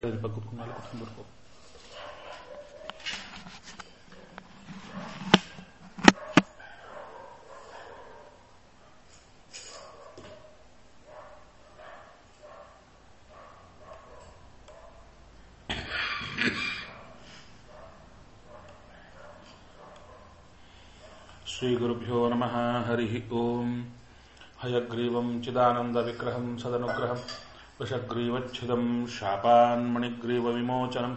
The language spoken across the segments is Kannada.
ಸ್ವಲ್ಪ ಕುತ್ಕೊಂಡು ಕುತ್ಕೊಂಡು ಬರ್ಕೋ ಶ್ರೀಗುರುಭ್ಯೋ ನಮಃ ಹರಿ ಓಂ ಹಯಗ್ರೀವಂ ಚಿದಾನಂದವಿಗ್ರಹಂ ಸದನುಗ್ರಹಂ ವಶಗ್ರೀವಚ್ಛಿದಂ ಶಾಪಾನ್ಮಣಿಗ್ರೀವವಿಮೋಚನಂ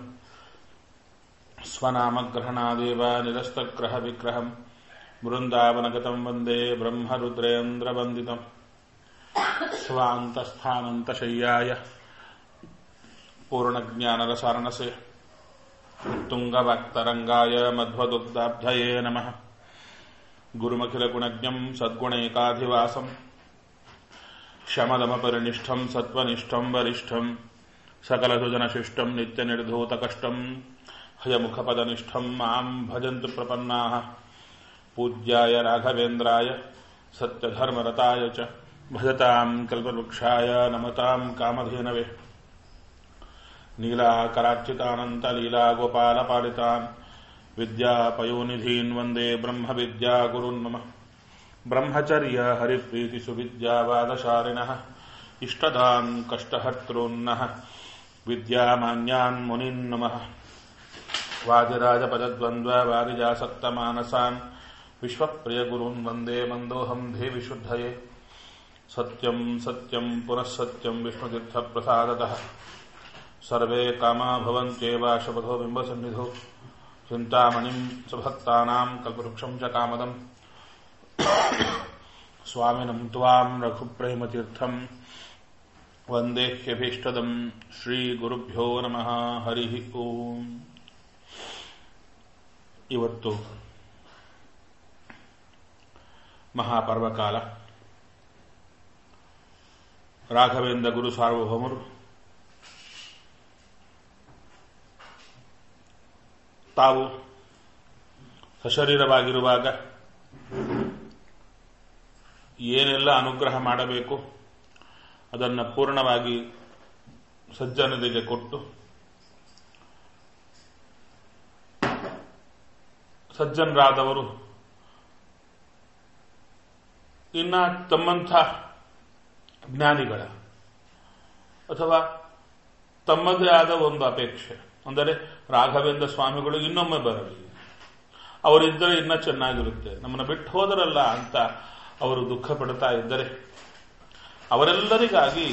ಸ್ವನಾಮಗ್ರಹಣಾದೇವ ನಿರಸ್ತಗ್ರಹವಿಗ್ರಹಂ ಬೃಂದಾವನಗತಂ ವಂದೇ ಬ್ರಹ್ಮರುದ್ರೇಂದ್ರವಂದಿತಂ ಸ್ವಾಂತಸ್ಥಾನಂತಶಯ್ಯಾಯ ಪೂರ್ಣಜ್ಞಾನರಸಾರಣಸೆ ತುಂಗವಕ್ತರಂಗಾಯ ಮಧ್ವದುಗ್ಧಾಬ್ಧಯೇ ನಮಃ ಗುರುಮಖಿಲಗುಣಜ್ಞಂ ಸದ್ಗುಣೈಕಾಧಿವಾಸಂ ಶಮದಮಪರಿನಿಷ್ಠಂ ಸತ್ವನಿಷ್ಠಂ ವರಿಷ್ಠಂ ಸಕಲಸುಜನಶಿಷ್ಟಂ ನಿತ್ಯನಿರ್ಧೂತಕಷ್ಟಂ ಹಯಮುಖಪದನಿಷ್ಠಂ ಮಾಂ ಭಜಂತು ಪ್ರಪನ್ನಾಃ ಪೂಜ್ಯಾಯ ರಾಘವೇಂದ್ರಾಯ ಸತ್ಯಧರ್ಮರತಾಯ ಚ ಭಜತಾಂ ಕಲ್ಪವೃಕ್ಷಾಯ ನಮತಾಂ ಕಾಮಧೇನವೇ ನೀಲಾಕರಾರ್ಚಿತಾನಂತಲೀಲಾಗೋಪಾಲಪಾಲಿತಾನ್ ವಿದ್ಯಾಪಯೋನಿಧೀನ್ ವಂದೇ ಬ್ರಹ್ಮವಿದ್ಯಾಗುರುನ್ ಮಮ ಬ್ರಹ್ಮಚರ್ಯ ಹರಿಪ್ರೀತಿಸುವಿದ್ಯಾವಾದಶಾಲಿನಃ ಇಷ್ಟದಾನ್ ಕಷ್ಟಹರ್ತॄನ್ನಃ ವಿದ್ಯಾಮಾನ್ಯಾನ್ ಮುನಿನ್ ನಮಃ ವಾದಿರಾಜಪದದ್ವಂದ್ವವಾದಿಜಾಸಕ್ತಮಾನಸಾನ್ ವಿಶ್ವಪ್ರಿಯಗುರುನ್ ವಂದೇ ಮಂದೋಹಂ ದೇವಿ ಶುದ್ಧಯೇ ಸತ್ಯಂ ಸತ್ಯಂ ಪುನಃ ಸತ್ಯಂ ವಿಷ್ಣುತೀರ್ಥಪ್ರಸಾದತಃ ಸರ್ವೇ ಕಾಮಾ ಭವಂತ್ಯೇವ ಶಪಥೋ ಬಿಂಬಸನ್ನಿಧೋ ಚಿಂತಾಮಣಿಂ ಸುಭಕ್ತಾನಾಂ ಕಲ್ಪವೃಕ್ಷಂ ಚ ಕಾಮದಂ ಸ್ವಾಮಿನಂ ತ್ವಾಂ ರಘುಪ್ರೇಮತೀರ್ಥಂ ವಂದೇ ಹ್ಯಭೀಷ್ಟದಂ ಶ್ರೀಗುರುಭ್ಯೋ ನಮಃ ಹರಿ ಓಂ ಇವತ್ತು ಮಹಾಪರ್ವಕಾಲ ರಾಘವೇಂದ್ರ ಗುರು ಸಾರ್ವಭೌಮರು ತಾವು ಸಶರೀರವಾಗಿರುವಾಗ ಏನೆಲ್ಲ ಅನುಗ್ರಹ ಮಾಡಬೇಕು ಅದನ್ನು ಪೂರ್ಣವಾಗಿ ಸಜ್ಜನತೆಗೆ ಕೊಟ್ಟು ಸಜ್ಜನರಾದವರು ಇನ್ನ ತಮ್ಮಂಥ ಜ್ಞಾನಿಗಳ ಅಥವಾ ತಮ್ಮದೇ ಆದ ಒಂದು ಅಪೇಕ್ಷೆ ಅಂದರೆ ರಾಘವೇಂದ್ರ ಸ್ವಾಮಿಗಳು ಇನ್ನೊಮ್ಮೆ ಬರಲಿ ಅವರಿದ್ದರೆ ಇನ್ನೂ ಚೆನ್ನಾಗಿರುತ್ತೆ ನಮ್ಮನ್ನು ಬಿಟ್ಟು ಹೋದರಲ್ಲ ಅಂತ ಅವರು ದುಃಖ ಪಡ್ತಾ ಇದ್ದರೆ ಅವರೆಲ್ಲರಿಗಾಗಿ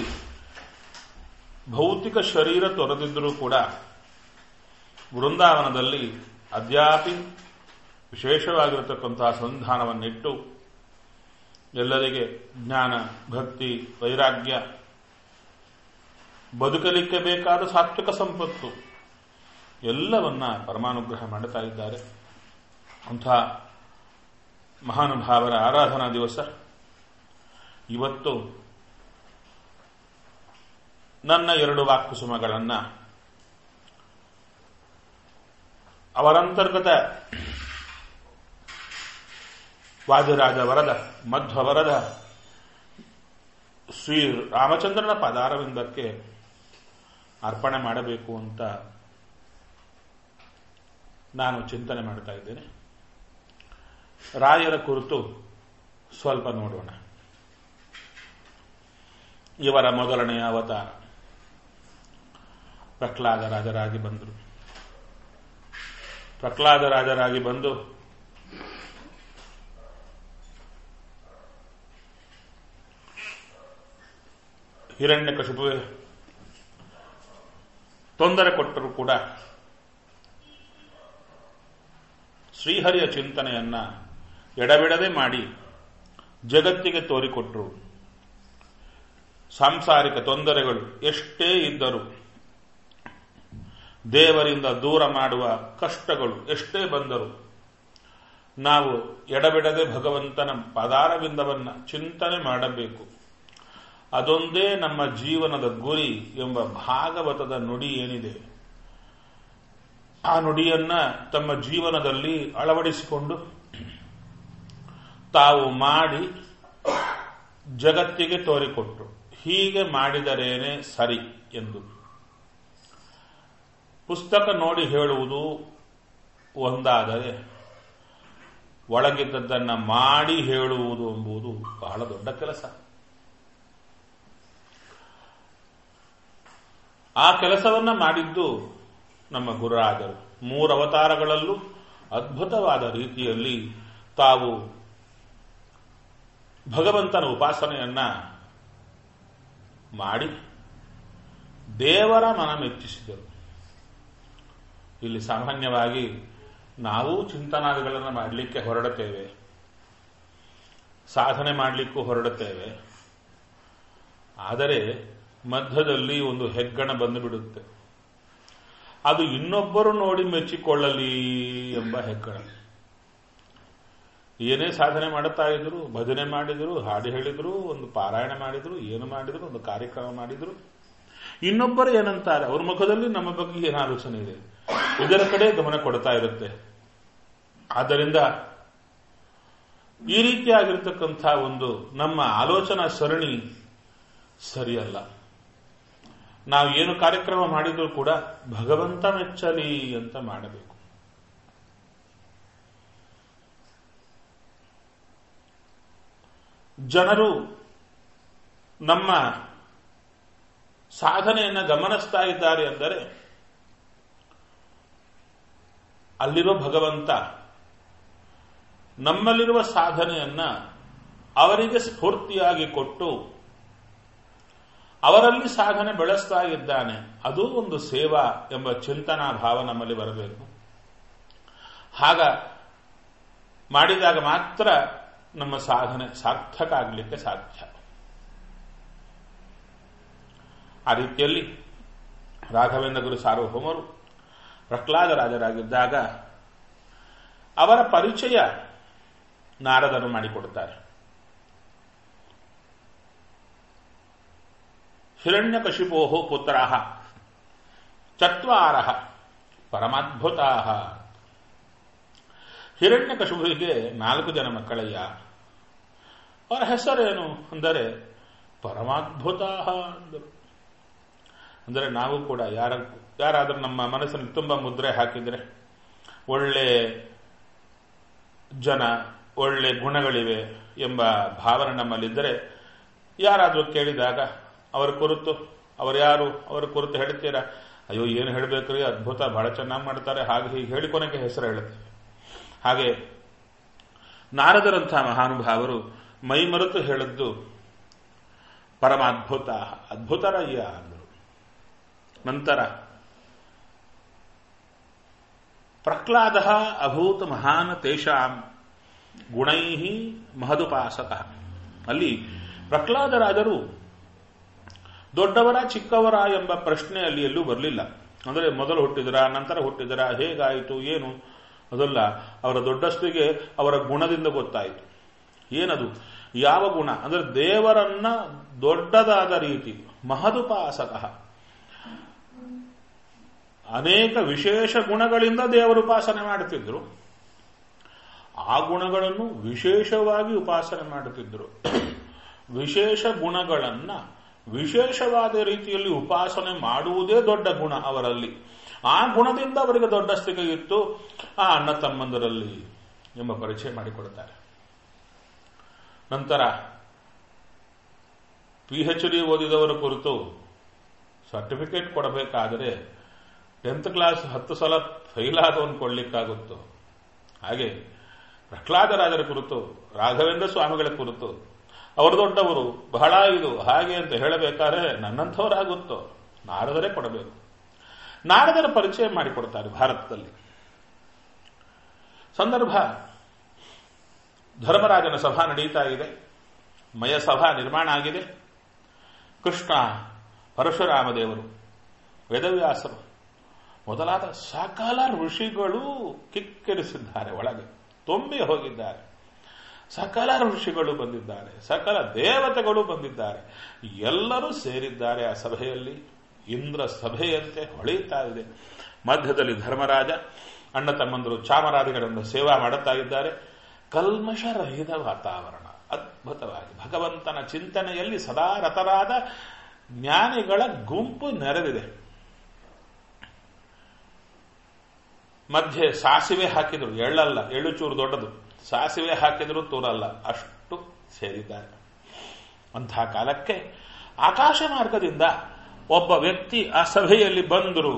ಭೌತಿಕ ಶರೀರ ತೊರೆದಿದ್ದರೂ ಕೂಡ ವೃಂದಾವನದಲ್ಲಿ ಅದ್ಯಾಪಿ ವಿಶೇಷವಾಗಿರತಕ್ಕಂತಹ ಸಂಧಾನವನ್ನಿಟ್ಟು ಎಲ್ಲರಿಗೆ ಜ್ಞಾನ ಭಕ್ತಿ ವೈರಾಗ್ಯ ಬದುಕಲಿಕ್ಕೆ ಬೇಕಾದ ಸಾತ್ವಿಕ ಸಂಪತ್ತು ಎಲ್ಲವನ್ನ ಪರಮಾನುಗ್ರಹ ಮಾಡುತ್ತಾ ಇದ್ದಾರೆ ಅಂಥ ಮಹಾನುಭಾವರ ಆರಾಧನಾ ದಿವಸ ಇವತ್ತು ನನ್ನ ಎರಡು ವಾಕ್ಕುಸುಮಗಳನ್ನು ಅವರಂತರ್ಗತ ವಾದಿರಾಜ ವರದ ಮಧ್ವ ವರದ ಶ್ರೀ ರಾಮಚಂದ್ರನ ಪದಾರವಿಂದಕ್ಕೆ ಅರ್ಪಣೆ ಮಾಡಬೇಕು ಅಂತ ನಾನು ಚಿಂತನೆ ಮಾಡ್ತಾ ಇದ್ದೇನೆ ರಾಯರ ಕುರಿತು ಸ್ವಲ್ಪ ನೋಡೋಣ ಇವರ ಮೊದಲನೆಯ ಅವತಾರ ಪ್ರಹ್ಲಾದ ರಾಜರಾಗಿ ಬಂದರು ಪ್ರಹ್ಲಾದ ರಾಜರಾಗಿ ಬಂದು ಹಿರಣ್ಯಕಶಿಪು ತೊಂದರೆ ಕೊಟ್ಟರೂ ಕೂಡ ಶ್ರೀಹರಿಯ ಚಿಂತನೆಯನ್ನ ಎಡಬಿಡದೆ ಮಾಡಿ ಜಗತ್ತಿಗೆ ತೋರಿಕೊಟ್ರು ಸಾಂಸಾರಿಕ ತೊಂದರೆಗಳು ಎಷ್ಟೇ ಇದ್ದರೂ ದೇವರಿಂದ ದೂರ ಮಾಡುವ ಕಷ್ಟಗಳು ಎಷ್ಟೇ ಬಂದರೂ ನಾವು ಎಡಬಿಡದೆ ಭಗವಂತನ ಪದಾರವಿಂದವನ್ನ ಚಿಂತನೆ ಮಾಡಬೇಕು ಅದೊಂದೇ ನಮ್ಮ ಜೀವನದ ಗುರಿ ಎಂಬ ಭಾಗವತದ ನುಡಿ ಏನಿದೆ ಆ ನುಡಿಯನ್ನ ತಮ್ಮ ಜೀವನದಲ್ಲಿ ಅಳವಡಿಸಿಕೊಂಡು ತಾವು ಮಾಡಿ ಜಗತ್ತಿಗೆ ತೋರಿಕೊಟ್ರು ಹೀಗೆ ಮಾಡಿದರೇನೆ ಸರಿ ಎಂದು ಪುಸ್ತಕ ನೋಡಿ ಹೇಳುವುದು ಒಂದಾದರೆ ಒಳಗಿದ್ದದ್ದನ್ನ ಮಾಡಿ ಹೇಳುವುದು ಎಂಬುದು ಬಹಳ ದೊಡ್ಡ ಕೆಲಸ ಆ ಕೆಲಸವನ್ನ ಮಾಡಿದ್ದು ನಮ್ಮ ಗುರುರಾಜರು ಮೂರು ಅವತಾರಗಳಲ್ಲೂ ಅದ್ಭುತವಾದ ರೀತಿಯಲ್ಲಿ ತಾವು ಭಗವಂತನ ಉಪಾಸನೆಯನ್ನ ಮಾಡಿ ದೇವರ ಮನ ಮೆಚ್ಚಿಸಿದರು ಇಲ್ಲಿ ಸಾಮಾನ್ಯವಾಗಿ ನಾವು ಚಿಂತನಾದಿಗಳನ್ನು ಮಾಡಲಿಕ್ಕೆ ಹೊರಡುತ್ತೇವೆ ಸಾಧನೆ ಮಾಡಲಿಕ್ಕೂ ಹೊರಡುತ್ತೇವೆ ಆದರೆ ಮಧ್ಯದಲ್ಲಿ ಒಂದು ಹೆಗ್ಗಣ ಬಂದು ಬಿಡುತ್ತೆ ಅದು ಇನ್ನೊಬ್ಬರು ನೋಡಿ ಮೆಚ್ಚಿಕೊಳ್ಳಲಿ ಎಂಬ ಹೆಗ್ಗಣ ಏನೇ ಸಾಧನೆ ಮಾಡುತ್ತಾ ಇದ್ರು ಭಜನೆ ಮಾಡಿದ್ರು ಹಾಡು ಹೇಳಿದ್ರು ಒಂದು ಪಾರಾಯಣ ಮಾಡಿದ್ರು ಏನು ಮಾಡಿದ್ರು ಒಂದು ಕಾರ್ಯಕ್ರಮ ಮಾಡಿದ್ರು ಇನ್ನೊಬ್ಬರು ಏನಂತಾರೆ ಅವ್ರ ಮುಖದಲ್ಲಿ ನಮ್ಮ ಬಗ್ಗೆ ಏನು ಆಲೋಚನೆ ಇದೆ ಇದರ ಕಡೆ ಗಮನ ಕೊಡ್ತಾ ಇರುತ್ತೆ ಆದ್ದರಿಂದ ಈ ರೀತಿಯಾಗಿರ್ತಕ್ಕಂಥ ಒಂದು ನಮ್ಮ ಆಲೋಚನಾ ಸರಣಿ ಸರಿಯಲ್ಲ ನಾವು ಏನು ಕಾರ್ಯಕ್ರಮ ಮಾಡಿದ್ರು ಕೂಡ ಭಗವಂತ ಮೆಚ್ಚಲಿ ಅಂತ ಮಾಡಬೇಕು ಜನರು ನಮ್ಮ ಸಾಧನೆಯನ್ನು ಗಮನಿಸ್ತಾ ಇದ್ದಾರೆ ಅಂದರೆ ಅಲ್ಲಿರೋ ಭಗವಂತ ನಮ್ಮಲ್ಲಿರುವ ಸಾಧನೆಯನ್ನ ಅವರಿಗೆ ಸ್ಫೂರ್ತಿಯಾಗಿ ಕೊಟ್ಟು ಅವರಲ್ಲಿ ಸಾಧನೆ ಬೆಳೆಸ್ತಾ ಇದ್ದಾನೆ ಅದು ಒಂದು ಸೇವಾ ಎಂಬ ಚಿಂತನಾ ಭಾವ ನಮ್ಮಲ್ಲಿ ಬರಬೇಕು ಹಾಗ ಮಾಡಿದಾಗ ಮಾತ್ರ ನಮ್ಮ ಸಾಧನೆ ಸಾರ್ಥಕ ಆಗಲಿಕ್ಕೆ ಸಾಧ್ಯ ಆ ರೀತಿಯಲ್ಲಿ ರಾಘವೇಂದ್ರ ಗುರು ಸಾರ್ವಭೌಮರು ಪ್ರಹ್ಲಾದ ರಾಜರಾಗಿದ್ದಾಗ ಅವರ ಪರಿಚಯ ನಾರದರು ಮಾಡಿಕೊಡುತ್ತಾರೆ ಹಿರಣ್ಯಕಶಿಪೋ ಪುತ್ರ ಚತ್ವಾರ ಪರಮಾದ್ಭುತ ಹಿರಣ್ಯಕಶಿಪುವಿಗೆ ನಾಲ್ಕು ಜನ ಮಕ್ಕಳಯ್ಯ ಅವರ ಹೆಸರೇನು ಅಂದರೆ ಪರಮಾದ್ಭುತ ಅಂದರು ಅಂದರೆ ನಾವು ಕೂಡ ಯಾರ ಯಾರಾದರೂ ನಮ್ಮ ಮನಸ್ಸಿನಲ್ಲಿ ತುಂಬ ಮುದ್ರೆ ಹಾಕಿದರೆ ಒಳ್ಳೆ ಜನ ಒಳ್ಳೆ ಗುಣಗಳಿವೆ ಎಂಬ ಭಾವನೆ ನಮ್ಮಲ್ಲಿದ್ದರೆ ಯಾರಾದರೂ ಕೇಳಿದಾಗ ಅವರ ಕುರಿತು ಅವರು ಯಾರು ಅವರ ಕುರಿತು ಹೇಳ್ತೀರಾ ಅಯ್ಯೋ ಏನು ಹೇಳಬೇಕ್ರಿ ಅದ್ಭುತ ಬಹಳ ಚೆನ್ನಾಗಿ ಮಾಡ್ತಾರೆ ಹಾಗೆ ಹೀಗೆ ಹೇಳಿ ಕೊನೆಗೆ ಹೆಸರು ಹೇಳುತ್ತೇವೆ ಹಾಗೆ ನಾರದರಂಥ ಮಹಾನುಭಾವರು ಮೈ ಮರೆತು ಹೇಳಿದ್ದು ಪರಮಾದ್ಭುತ ಅದ್ಭುತರಯ್ಯ ಅಂದರು ನಂತರ ಪ್ರಹ್ಲಾದ ಅಭೂತ ಮಹಾನ್ ತೇಷಾಂ ಗುಣೈ ಮಹದುಪಾಸಕ ಅಲ್ಲಿ ಪ್ರಹ್ಲಾದರಾದರು ದೊಡ್ಡವರ ಚಿಕ್ಕವರ ಎಂಬ ಪ್ರಶ್ನೆ ಅಲ್ಲಿ ಎಲ್ಲೂ ಬರಲಿಲ್ಲ ಅಂದರೆ ಮೊದಲು ಹುಟ್ಟಿದರ ನಂತರ ಹುಟ್ಟಿದರ ಹೇಗಾಯಿತು ಏನು ಅದಲ್ಲ ಅವರ ದೊಡ್ಡಸ್ತಿಗೆ ಅವರ ಗುಣದಿಂದ ಗೊತ್ತಾಯಿತು ಏನದು ಯಾವ ಗುಣ ಅಂದರೆ ದೇವರನ್ನ ದೊಡ್ಡದಾದ ರೀತಿ ಮಹದುಪಾಸಕ ಅನೇಕ ವಿಶೇಷ ಗುಣಗಳಿಂದ ದೇವರುಪಾಸನೆ ಮಾಡುತ್ತಿದ್ರು ಆ ಗುಣಗಳನ್ನು ವಿಶೇಷವಾಗಿ ಉಪಾಸನೆ ಮಾಡುತ್ತಿದ್ರು ವಿಶೇಷ ಗುಣಗಳನ್ನ ವಿಶೇಷವಾದ ರೀತಿಯಲ್ಲಿ ಉಪಾಸನೆ ಮಾಡುವುದೇ ದೊಡ್ಡ ಗುಣ ಅವರಲ್ಲಿ ಆ ಗುಣದಿಂದ ಅವರಿಗೆ ದೊಡ್ಡ ಸ್ಥಿತಿ ಇತ್ತು ಆ ಅಣ್ಣ ತಮ್ಮಂದರಲ್ಲಿ ಎಂಬ ಪರಿಚಯ ಮಾಡಿಕೊಡುತ್ತಾರೆ ನಂತರ ಪಿ ಎಚ್ ಡಿ ಓದಿದವರ ಕುರಿತು ಸರ್ಟಿಫಿಕೇಟ್ ಕೊಡಬೇಕಾದರೆ ಟೆಂತ್ ಕ್ಲಾಸ್ ಹತ್ತು ಸಲ ಫೈಲ್ ಆದವನು ಕೊಡ್ಲಿಕ್ಕಾಗುತ್ತೋ ಹಾಗೆ ಪ್ರಹ್ಲಾದರಾಜರ ಕುರಿತು ರಾಘವೇಂದ್ರ ಸ್ವಾಮಿಗಳ ಕುರಿತು ಅವರು ದೊಡ್ಡವರು ಬಹಳ ಇದು ಹಾಗೆ ಅಂತ ಹೇಳಬೇಕಾದ್ರೆ ನನ್ನಂಥವರಾಗುತ್ತೋ ನಾರದರೇ ಕೊಡಬೇಕು ನಾರದರ ಪರಿಚಯ ಮಾಡಿಕೊಡ್ತಾರೆ ಭಾರತದಲ್ಲಿ ಸಂದರ್ಭ ಧರ್ಮರಾಜನ ಸಭಾ ನಡೀತಾ ಇದೆ ಮಯ ಸಭಾ ನಿರ್ಮಾಣ ಆಗಿದೆ ಕೃಷ್ಣ ಪರಶುರಾಮ ದೇವರು ವೇದವ್ಯಾಸರು ಮೊದಲಾದ ಸಕಲ ಋಷಿಗಳು ಕಿಕ್ಕಿರಿಸಿದ್ದಾರೆ ಒಳಗೆ ತುಂಬಿ ಹೋಗಿದ್ದಾರೆ ಸಕಲ ಋಷಿಗಳು ಬಂದಿದ್ದಾರೆ ಸಕಲ ದೇವತೆಗಳು ಬಂದಿದ್ದಾರೆ ಎಲ್ಲರೂ ಸೇರಿದ್ದಾರೆ ಆ ಸಭೆಯಲ್ಲಿ ಇಂದ್ರ ಸಭೆಯಂತೆ ಹೊಳೆಯುತ್ತಾ ಇದೆ ಮಧ್ಯದಲ್ಲಿ ಧರ್ಮರಾಜ ಅಣ್ಣ ತಮ್ಮಂದರು ಚಾಮರಾದಿಗಳನ್ನು ಸೇವಾ ಮಾಡುತ್ತಾ ಇದ್ದಾರೆ ಕಲ್ಮಶರಹಿತ ವಾತಾವರಣ ಅದ್ಭುತವಾಗಿ ಭಗವಂತನ ಚಿಂತನೆಯಲ್ಲಿ ಸದಾ ರತರಾದ ಜ್ಞಾನಿಗಳ ಗುಂಪು ನೆರೆದಿದೆ ಮಧ್ಯೆ ಸಾಸಿವೆ ಹಾಕಿದ್ರು ಎಳ್ಳಲ್ಲ ಎಳ್ಳು ಚೂರು ದೊಡ್ಡದು ಸಾಸಿವೆ ಹಾಕಿದ್ರು ತೂರಲ್ಲ ಅಷ್ಟು ಸೇರಿದ್ದಾರೆ ಅಂತಹ ಕಾಲಕ್ಕೆ ಆಕಾಶ ಮಾರ್ಗದಿಂದ ಒಬ್ಬ ವ್ಯಕ್ತಿ ಆ ಸಭೆಯಲ್ಲಿ ಬಂದರು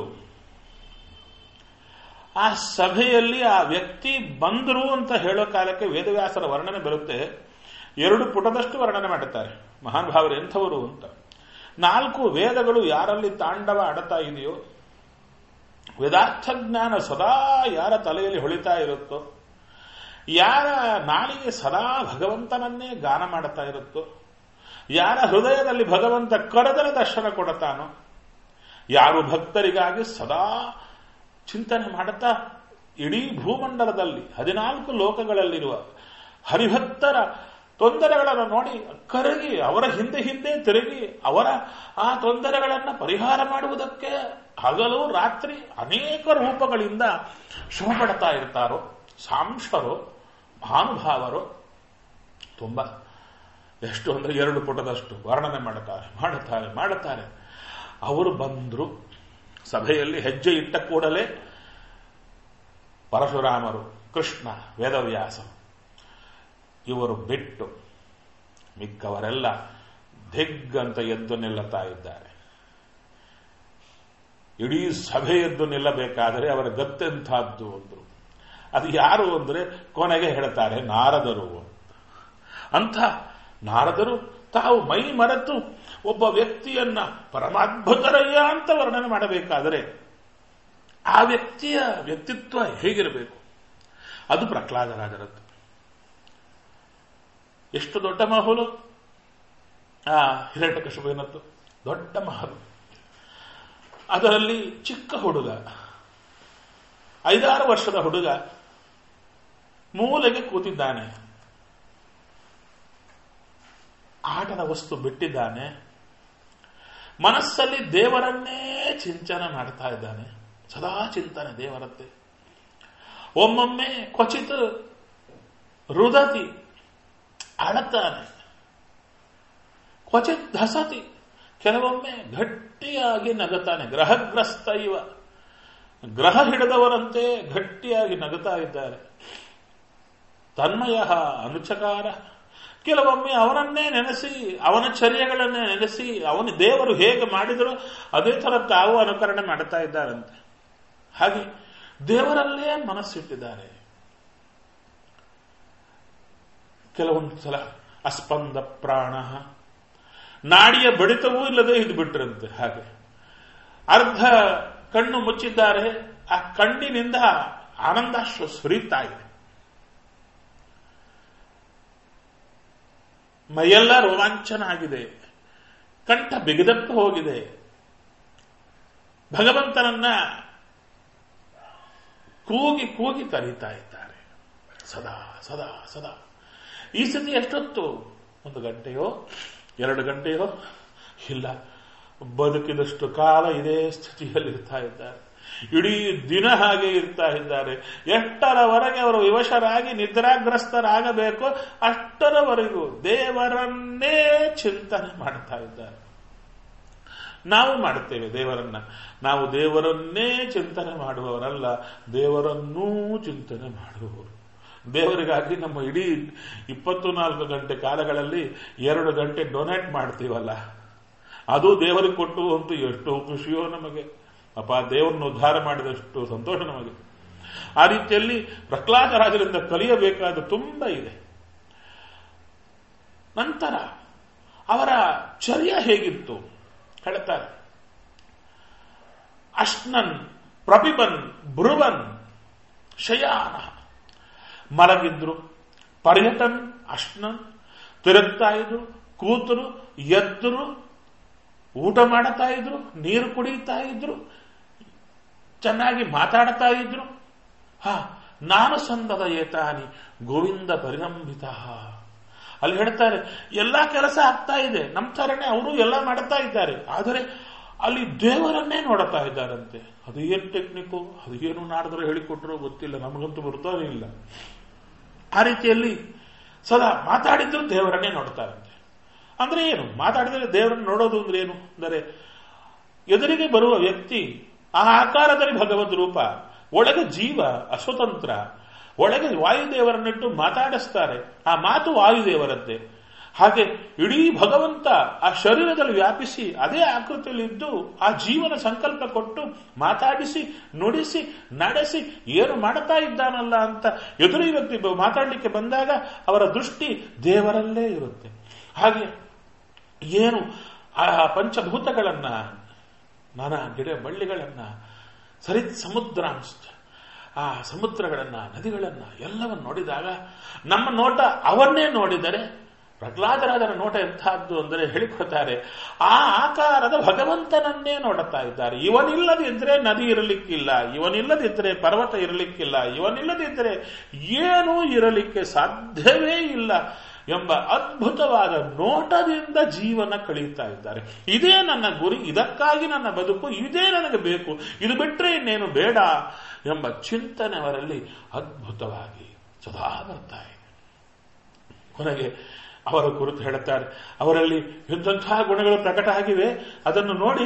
ಆ ಸಭೆಯಲ್ಲಿ ಆ ವ್ಯಕ್ತಿ ಬಂದರು ಅಂತ ಹೇಳೋ ಕಾಲಕ್ಕೆ ವೇದವ್ಯಾಸರ ವರ್ಣನೆ ಬರುತ್ತೆ ಎರಡು ಪುಟದಷ್ಟು ವರ್ಣನೆ ಮಾಡುತ್ತಾರೆ ಮಹಾನ್ ಭಾವರು ಎಂಥವರು ಅಂತ ನಾಲ್ಕು ವೇದಗಳು ಯಾರಲ್ಲಿ ತಾಂಡವ ಆಡತಾ ಇದೆಯೋ ವೇದಾರ್ಥ ಜ್ಞಾನ ಸದಾ ಯಾರ ತಲೆಯಲ್ಲಿ ಹೊಳಿತಾ ಇರುತ್ತೋ ಯಾರ ನಾಳಿಗೆ ಸದಾ ಭಗವಂತನನ್ನೇ ಗಾನ ಮಾಡುತ್ತಾ ಇರುತ್ತೋ ಯಾರ ಹೃದಯದಲ್ಲಿ ಭಗವಂತ ಕರೆದರೆ ದರ್ಶನ ಕೊಡುತ್ತಾನೋ ಯಾರು ಭಕ್ತರಿಗಾಗಿ ಸದಾ ಚಿಂತನೆ ಮಾಡುತ್ತಾ ಇಡೀ ಭೂಮಂಡಲದಲ್ಲಿ ಹದಿನಾಲ್ಕು ಲೋಕಗಳಲ್ಲಿರುವ ಹರಿಭಕ್ತರ ತೊಂದರೆಗಳನ್ನು ನೋಡಿ ಕರಗಿ ಅವರ ಹಿಂದೆ ಹಿಂದೆ ತಿರುಗಿ ಅವರ ಆ ತೊಂದರೆಗಳನ್ನು ಪರಿಹಾರ ಮಾಡುವುದಕ್ಕೆ ಹಗಲು ರಾತ್ರಿ ಅನೇಕ ರೂಪಗಳಿಂದ ಶ್ರಮ ಪಡ್ತಾ ಇರ್ತಾರೋ ಸಾಂಶರು ಮಹಾನುಭಾವರು ತುಂಬ ಎಷ್ಟು ಅಂದ್ರೆ ಎರಡು ಪುಟದಷ್ಟು ವರ್ಣನೆ ಮಾಡುತ್ತಾರೆ ಮಾಡುತ್ತಾರೆ ಮಾಡುತ್ತಾರೆ ಅವರು ಬಂದರು ಸಭೆಯಲ್ಲಿ ಹೆಜ್ಜೆ ಇಟ್ಟ ಕೂಡಲೇ ಪರಶುರಾಮರು ಕೃಷ್ಣ ವೇದವ್ಯಾಸ ಇವರು ಬಿಟ್ಟು ಮಿಕ್ಕವರೆಲ್ಲ ದಿಗ್ಗಂತ ಎದ್ದು ನಿಲ್ಲುತ್ತಾ ಇದ್ದಾರೆ ಇಡೀ ಸಭೆ ಎದ್ದು ನಿಲ್ಲಬೇಕಾದರೆ ಅವರ ಗತ್ತೆಂಥದ್ದು ಅಂದ್ರು ಅದು ಯಾರು ಅಂದ್ರೆ ಕೊನೆಗೆ ಹೇಳ್ತಾರೆ ನಾರದರು ಅಂಥ ನಾರದರು ತಾವು ಮೈ ಮರೆತು ಒಬ್ಬ ವ್ಯಕ್ತಿಯನ್ನ ಪರಮಾದ್ಭುತರಯ್ಯ ಅಂತ ವರ್ಣನೆ ಮಾಡಬೇಕಾದರೆ ಆ ವ್ಯಕ್ತಿಯ ವ್ಯಕ್ತಿತ್ವ ಹೇಗಿರಬೇಕು ಅದು ಪ್ರಹ್ಲಾದರಾಜರದ್ದು ಎಷ್ಟು ದೊಡ್ಡ ಮಹಲು ಆ ಹಿರಣ್ಯಕಶುಬೇನದ್ದು ದೊಡ್ಡ ಮಹಲು ಅದರಲ್ಲಿ ಚಿಕ್ಕ ಹುಡುಗ ಐದಾರು ವರ್ಷದ ಹುಡುಗ ಮೂಲೆಗೆ ಕೂತಿದ್ದಾನೆ ಆಟದ ವಸ್ತು ಬಿಟ್ಟಿದ್ದಾನೆ ಮನಸ್ಸಲ್ಲಿ ದೇವರನ್ನೇ ಚಿಂತನೆ ಮಾಡ್ತಾ ಇದ್ದಾನೆ ಸದಾ ಚಿಂತನೆ ದೇವರತ್ತೆ ಒಮ್ಮೊಮ್ಮೆ ಕ್ವಚಿತ್ ರುದತಿ ಅಳತಾನೆ ಕ್ವಚಿತ್ ಧಸತಿ ಕೆಲವೊಮ್ಮೆ ಗಟ್ಟಿಯಾಗಿ ನಗುತ್ತಾನೆ ಗ್ರಹಗ್ರಸ್ತ ಇವ ಗ್ರಹ ಹಿಡಿದವರಂತೆ ಗಟ್ಟಿಯಾಗಿ ನಗುತ್ತಾ ಇದ್ದಾರೆ ತನ್ಮಯ ಅನುಚಕಾರ ಕೆಲವೊಮ್ಮೆ ಅವನನ್ನೇ ನೆನೆಸಿ ಅವನ ಚರ್ಯಗಳನ್ನೇ ನೆನೆಸಿ ಅವನ ದೇವರು ಹೇಗೆ ಮಾಡಿದರೂ ಅದೇ ತರ ತಾವು ಅನುಕರಣೆ ಮಾಡುತ್ತಾ ಇದ್ದಾರಂತೆ ಹಾಗೆ ದೇವರಲ್ಲೇ ಮನಸ್ಸಿಟ್ಟಿದ್ದಾರೆ ಕೆಲವೊಂದು ಸಲ ಅಸ್ಪಂದ ಪ್ರಾಣ ನಾಡಿಯ ಬಡಿತವೂ ಇಲ್ಲದೆ ಇದು ಬಿಟ್ರಂತೆ ಹಾಗೆ ಅರ್ಧ ಕಣ್ಣು ಮುಚ್ಚಿದ್ದಾರೆ ಆ ಕಣ್ಣಿನಿಂದ ಆನಂದಾಶ್ರು ಸುರಿತಾ ಇದೆ ಮೈಯೆಲ್ಲ ರೋಮಾಂಚನ ಆಗಿದೆ ಕಂಠ ಬಿಗದಟ್ಟು ಹೋಗಿದೆ ಭಗವಂತನನ್ನ ಕೂಗಿ ಕೂಗಿ ಕರೀತಾ ಇದ್ದಾರೆ ಸದಾ ಸದಾ ಸದಾ ಈ ಸ್ಥಿತಿ ಎಷ್ಟೊತ್ತು ಒಂದು ಗಂಟೆಯೋ ಎರಡು ಗಂಟೆಯೋ ಇಲ್ಲ ಬದುಕಿದಷ್ಟು ಕಾಲ ಇದೇ ಸ್ಥಿತಿಯಲ್ಲಿ ಇರ್ತಾ ಇದ್ದಾರೆ ಇಡೀ ದಿನ ಹಾಗೆ ಇರ್ತಾ ಇದ್ದಾರೆ ಎಷ್ಟರವರೆಗೆ ಅವರು ವಿವಶರಾಗಿ ನಿದ್ರಾಗ್ರಸ್ತರಾಗಬೇಕು ಅಷ್ಟರವರೆಗೂ ದೇವರನ್ನೇ ಚಿಂತನೆ ಮಾಡ್ತಾ ಇದ್ದಾರೆ ನಾವು ಮಾಡುತ್ತೇವೆ ದೇವರನ್ನ ನಾವು ದೇವರನ್ನೇ ಚಿಂತನೆ ಮಾಡುವವರಲ್ಲ ದೇವರನ್ನೂ ಚಿಂತನೆ ಮಾಡುವವರು ದೇವರಿಗಾಗಿ ನಮ್ಮ ಇಡೀ ಇಪ್ಪತ್ತು ನಾಲ್ಕು ಗಂಟೆ ಕಾಲಗಳಲ್ಲಿ ಎರಡು ಗಂಟೆ ಡೊನೇಟ್ ಮಾಡ್ತೀವಲ್ಲ ಅದು ದೇವರಿಗೆ ಕೊಟ್ಟು ಅಂತೂ ಎಷ್ಟು ಖುಷಿಯೋ ನಮಗೆ ಅಪ್ಪ ದೇವರನ್ನು ಉದ್ಧಾರ ಮಾಡಿದಷ್ಟು ಸಂತೋಷ ನಮಗೆ ಆ ರೀತಿಯಲ್ಲಿ ಪ್ರಹ್ಲಾದರಾಜರಿಂದ ಕಲಿಯಬೇಕಾದ ತುಂಬ ಇದೆ ನಂತರ ಅವರ ಚರ್ಯ ಹೇಗಿತ್ತು ಹೇಳ್ತಾರೆ ಅಶ್ನನ್ ಪ್ರಪಿಬನ್ ಬ್ರುವನ್ ಶಯಾನ ಮಲಗಿದ್ರು ಪರ್ಯಟನ್ ಅಶ್ನನ್ ತಿರುಗ್ತಾ ಇದ್ರು ಕೂತರು ಎದ್ರು ಊಟ ಮಾಡುತ್ತಾ ಇದ್ರು ನೀರು ಕುಡಿಯುತ್ತಾ ಇದ್ರು ಚೆನ್ನಾಗಿ ಮಾತಾಡ್ತಾ ಇದ್ರು ಹಾ ನಾನು ಸಂದದ ಏತಾನಿ ಗೋವಿಂದ ಪರಿರಂಭಿತ ಅಲ್ಲಿ ಹೇಳ್ತಾರೆ ಎಲ್ಲಾ ಕೆಲಸ ಆಗ್ತಾ ಇದೆ ನಮ್ಮ ತರನೇ ಅವರು ಎಲ್ಲ ಮಾಡ್ತಾ ಇದ್ದಾರೆ ಆದರೆ ಅಲ್ಲಿ ದೇವರನ್ನೇ ನೋಡುತ್ತಾ ಇದ್ದಾರಂತೆ ಅದು ಏನು ಟೆಕ್ನಿಕು ಅದು ಏನು ನಾಡಿದ್ರು ಹೇಳಿಕೊಟ್ರು ಗೊತ್ತಿಲ್ಲ ನಮಗಂತೂ ಬರ್ತಾನೆ ಇಲ್ಲ ಆ ರೀತಿಯಲ್ಲಿ ಸದಾ ಮಾತಾಡಿದ್ರು ದೇವರನ್ನೇ ನೋಡ್ತಾರಂತೆ ಅಂದ್ರೆ ಏನು ಮಾತಾಡಿದರೆ ದೇವರನ್ನು ನೋಡೋದು ಅಂದ್ರೆ ಏನು ಅಂದರೆ ಎದುರಿಗೆ ಬರುವ ವ್ಯಕ್ತಿ ಆ ಆಕಾರದಲ್ಲಿ ಭಗವದ್ ರೂಪ ಒಳಗೆ ಜೀವ ಅಸ್ವತಂತ್ರ ಒಳಗೆ ವಾಯುದೇವರನ್ನಿಟ್ಟು ಮಾತಾಡಿಸ್ತಾರೆ ಆ ಮಾತು ವಾಯುದೇವರದ್ದೇ ಹಾಗೆ ಇಡೀ ಭಗವಂತ ಆ ಶರೀರದಲ್ಲಿ ವ್ಯಾಪಿಸಿ ಅದೇ ಆಕೃತಿಯಲ್ಲಿದ್ದು ಆ ಜೀವನ ಸಂಕಲ್ಪ ಕೊಟ್ಟು ಮಾತಾಡಿಸಿ ನುಡಿಸಿ ನಡೆಸಿ ಏನು ಮಾಡ್ತಾ ಇದ್ದಾನಲ್ಲ ಅಂತ ಎದುರು ವ್ಯಕ್ತಿ ಮಾತಾಡಲಿಕ್ಕೆ ಬಂದಾಗ ಅವರ ದೃಷ್ಟಿ ದೇವರಲ್ಲೇ ಇರುತ್ತೆ ಹಾಗೆ ಏನು ಆ ಪಂಚಭೂತಗಳನ್ನ ನಾನಾ ಗಿಡ ಬಳ್ಳಿಗಳನ್ನ ಸರಿತ್ ಸಮುದ್ರಾಂಶ ಆ ಸಮುದ್ರಗಳನ್ನ ನದಿಗಳನ್ನ ಎಲ್ಲವನ್ನು ನೋಡಿದಾಗ ನಮ್ಮ ನೋಟ ಅವನ್ನೇ ನೋಡಿದರೆ ಪ್ರಹ್ಲಾದರಾಜರ ನೋಟ ಎಂಥದ್ದು ಅಂದರೆ ಹೇಳಿಕೊಡ್ತಾರೆ ಆ ಆಕಾರದ ಭಗವಂತನನ್ನೇ ನೋಡುತ್ತಾ ಇದ್ದಾರೆ ಇವನಿಲ್ಲದಿದ್ರೆ ನದಿ ಇರಲಿಕ್ಕಿಲ್ಲ ಇವನಿಲ್ಲದಿದ್ರೆ ಪರ್ವತ ಇರಲಿಕ್ಕಿಲ್ಲ ಇವನಿಲ್ಲದಿದ್ರೆ ಏನೂ ಇರಲಿಕ್ಕೆ ಸಾಧ್ಯವೇ ಇಲ್ಲ ಎಂಬ ಅದ್ಭುತವಾದ ನೋಟದಿಂದ ಜೀವನ ಕಳೀತಾ ಇದ್ದಾರೆ ಇದೇ ನನ್ನ ಗುರಿ ಇದಕ್ಕಾಗಿ ನನ್ನ ಬದುಕು ಇದೇ ನನಗೆ ಬೇಕು ಇದು ಬಿಟ್ಟರೆ ಇನ್ನೇನು ಬೇಡ ಎಂಬ ಚಿಂತನೆ ಅವರಲ್ಲಿ ಅದ್ಭುತವಾಗಿ ಸದಾ ಬರ್ತಾ ಇದೆ ಕೊನೆಗೆ ಅವರ ಕುರಿತು ಹೇಳುತ್ತಾರೆ ಅವರಲ್ಲಿ ಎಂತಹ ಗುಣಗಳು ಪ್ರಕಟ ಆಗಿವೆ ಅದನ್ನು ನೋಡಿ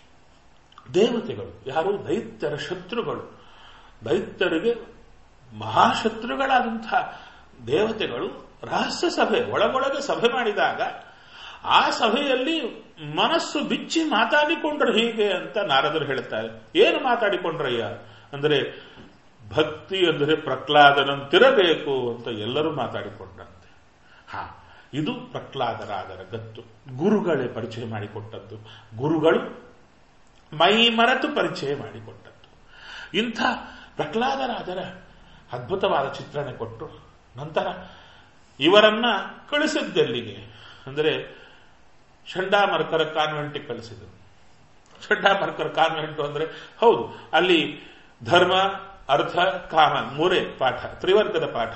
ದೇವತೆಗಳು ಯಾರು ದೈತ್ಯರ ಶತ್ರುಗಳು ದೈತ್ಯರಿಗೆ ಮಹಾಶತ್ರುಗಳಾದಂತಹ ದೇವತೆಗಳು ರಹಸ್ಯ ಸಭೆ ಒಳಗೊಳಗೆ ಸಭೆ ಮಾಡಿದಾಗ ಆ ಸಭೆಯಲ್ಲಿ ಮನಸ್ಸು ಬಿಚ್ಚಿ ಮಾತಾಡಿಕೊಂಡ್ರು ಹೀಗೆ ಅಂತ ನಾರದರು ಹೇಳ್ತಾರೆ ಏನು ಮಾತಾಡಿಕೊಂಡ್ರಯ್ಯ ಅಂದರೆ ಭಕ್ತಿ ಅಂದರೆ ಪ್ರಹ್ಲಾದನಂತಿರಬೇಕು ಅಂತ ಎಲ್ಲರೂ ಮಾತಾಡಿಕೊಂಡ್ರಂತೆ ಹಾ ಇದು ಪ್ರಹ್ಲಾದರಾದರ ಗತ್ತು ಗುರುಗಳೇ ಪರಿಚಯ ಮಾಡಿಕೊಟ್ಟದ್ದು ಗುರುಗಳು ಮೈ ಮರೆತು ಪರಿಚಯ ಮಾಡಿಕೊಟ್ಟದ್ದು ಇಂಥ ಪ್ರಹ್ಲಾದರಾದರ ಅದ್ಭುತವಾದ ಚಿತ್ರಣ ಕೊಟ್ಟು ನಂತರ ಇವರನ್ನ ಕಳಿಸಿದ್ದೆಲ್ಲಿಗೆ ಅಂದರೆ ಚಂಡಾಮರ್ಕರ ಕಾನ್ವೆಂಟಿಗೆ ಕಳಿಸಿದರು ಚಂಡಾಮರ್ಕರ ಕಾನ್ವೆಂಟ್ ಅಂದ್ರೆ ಹೌದು ಅಲ್ಲಿ ಧರ್ಮ ಅರ್ಥ ಕಾಮ ಮೂರೇ ಪಾಠ ತ್ರಿವರ್ಗದ ಪಾಠ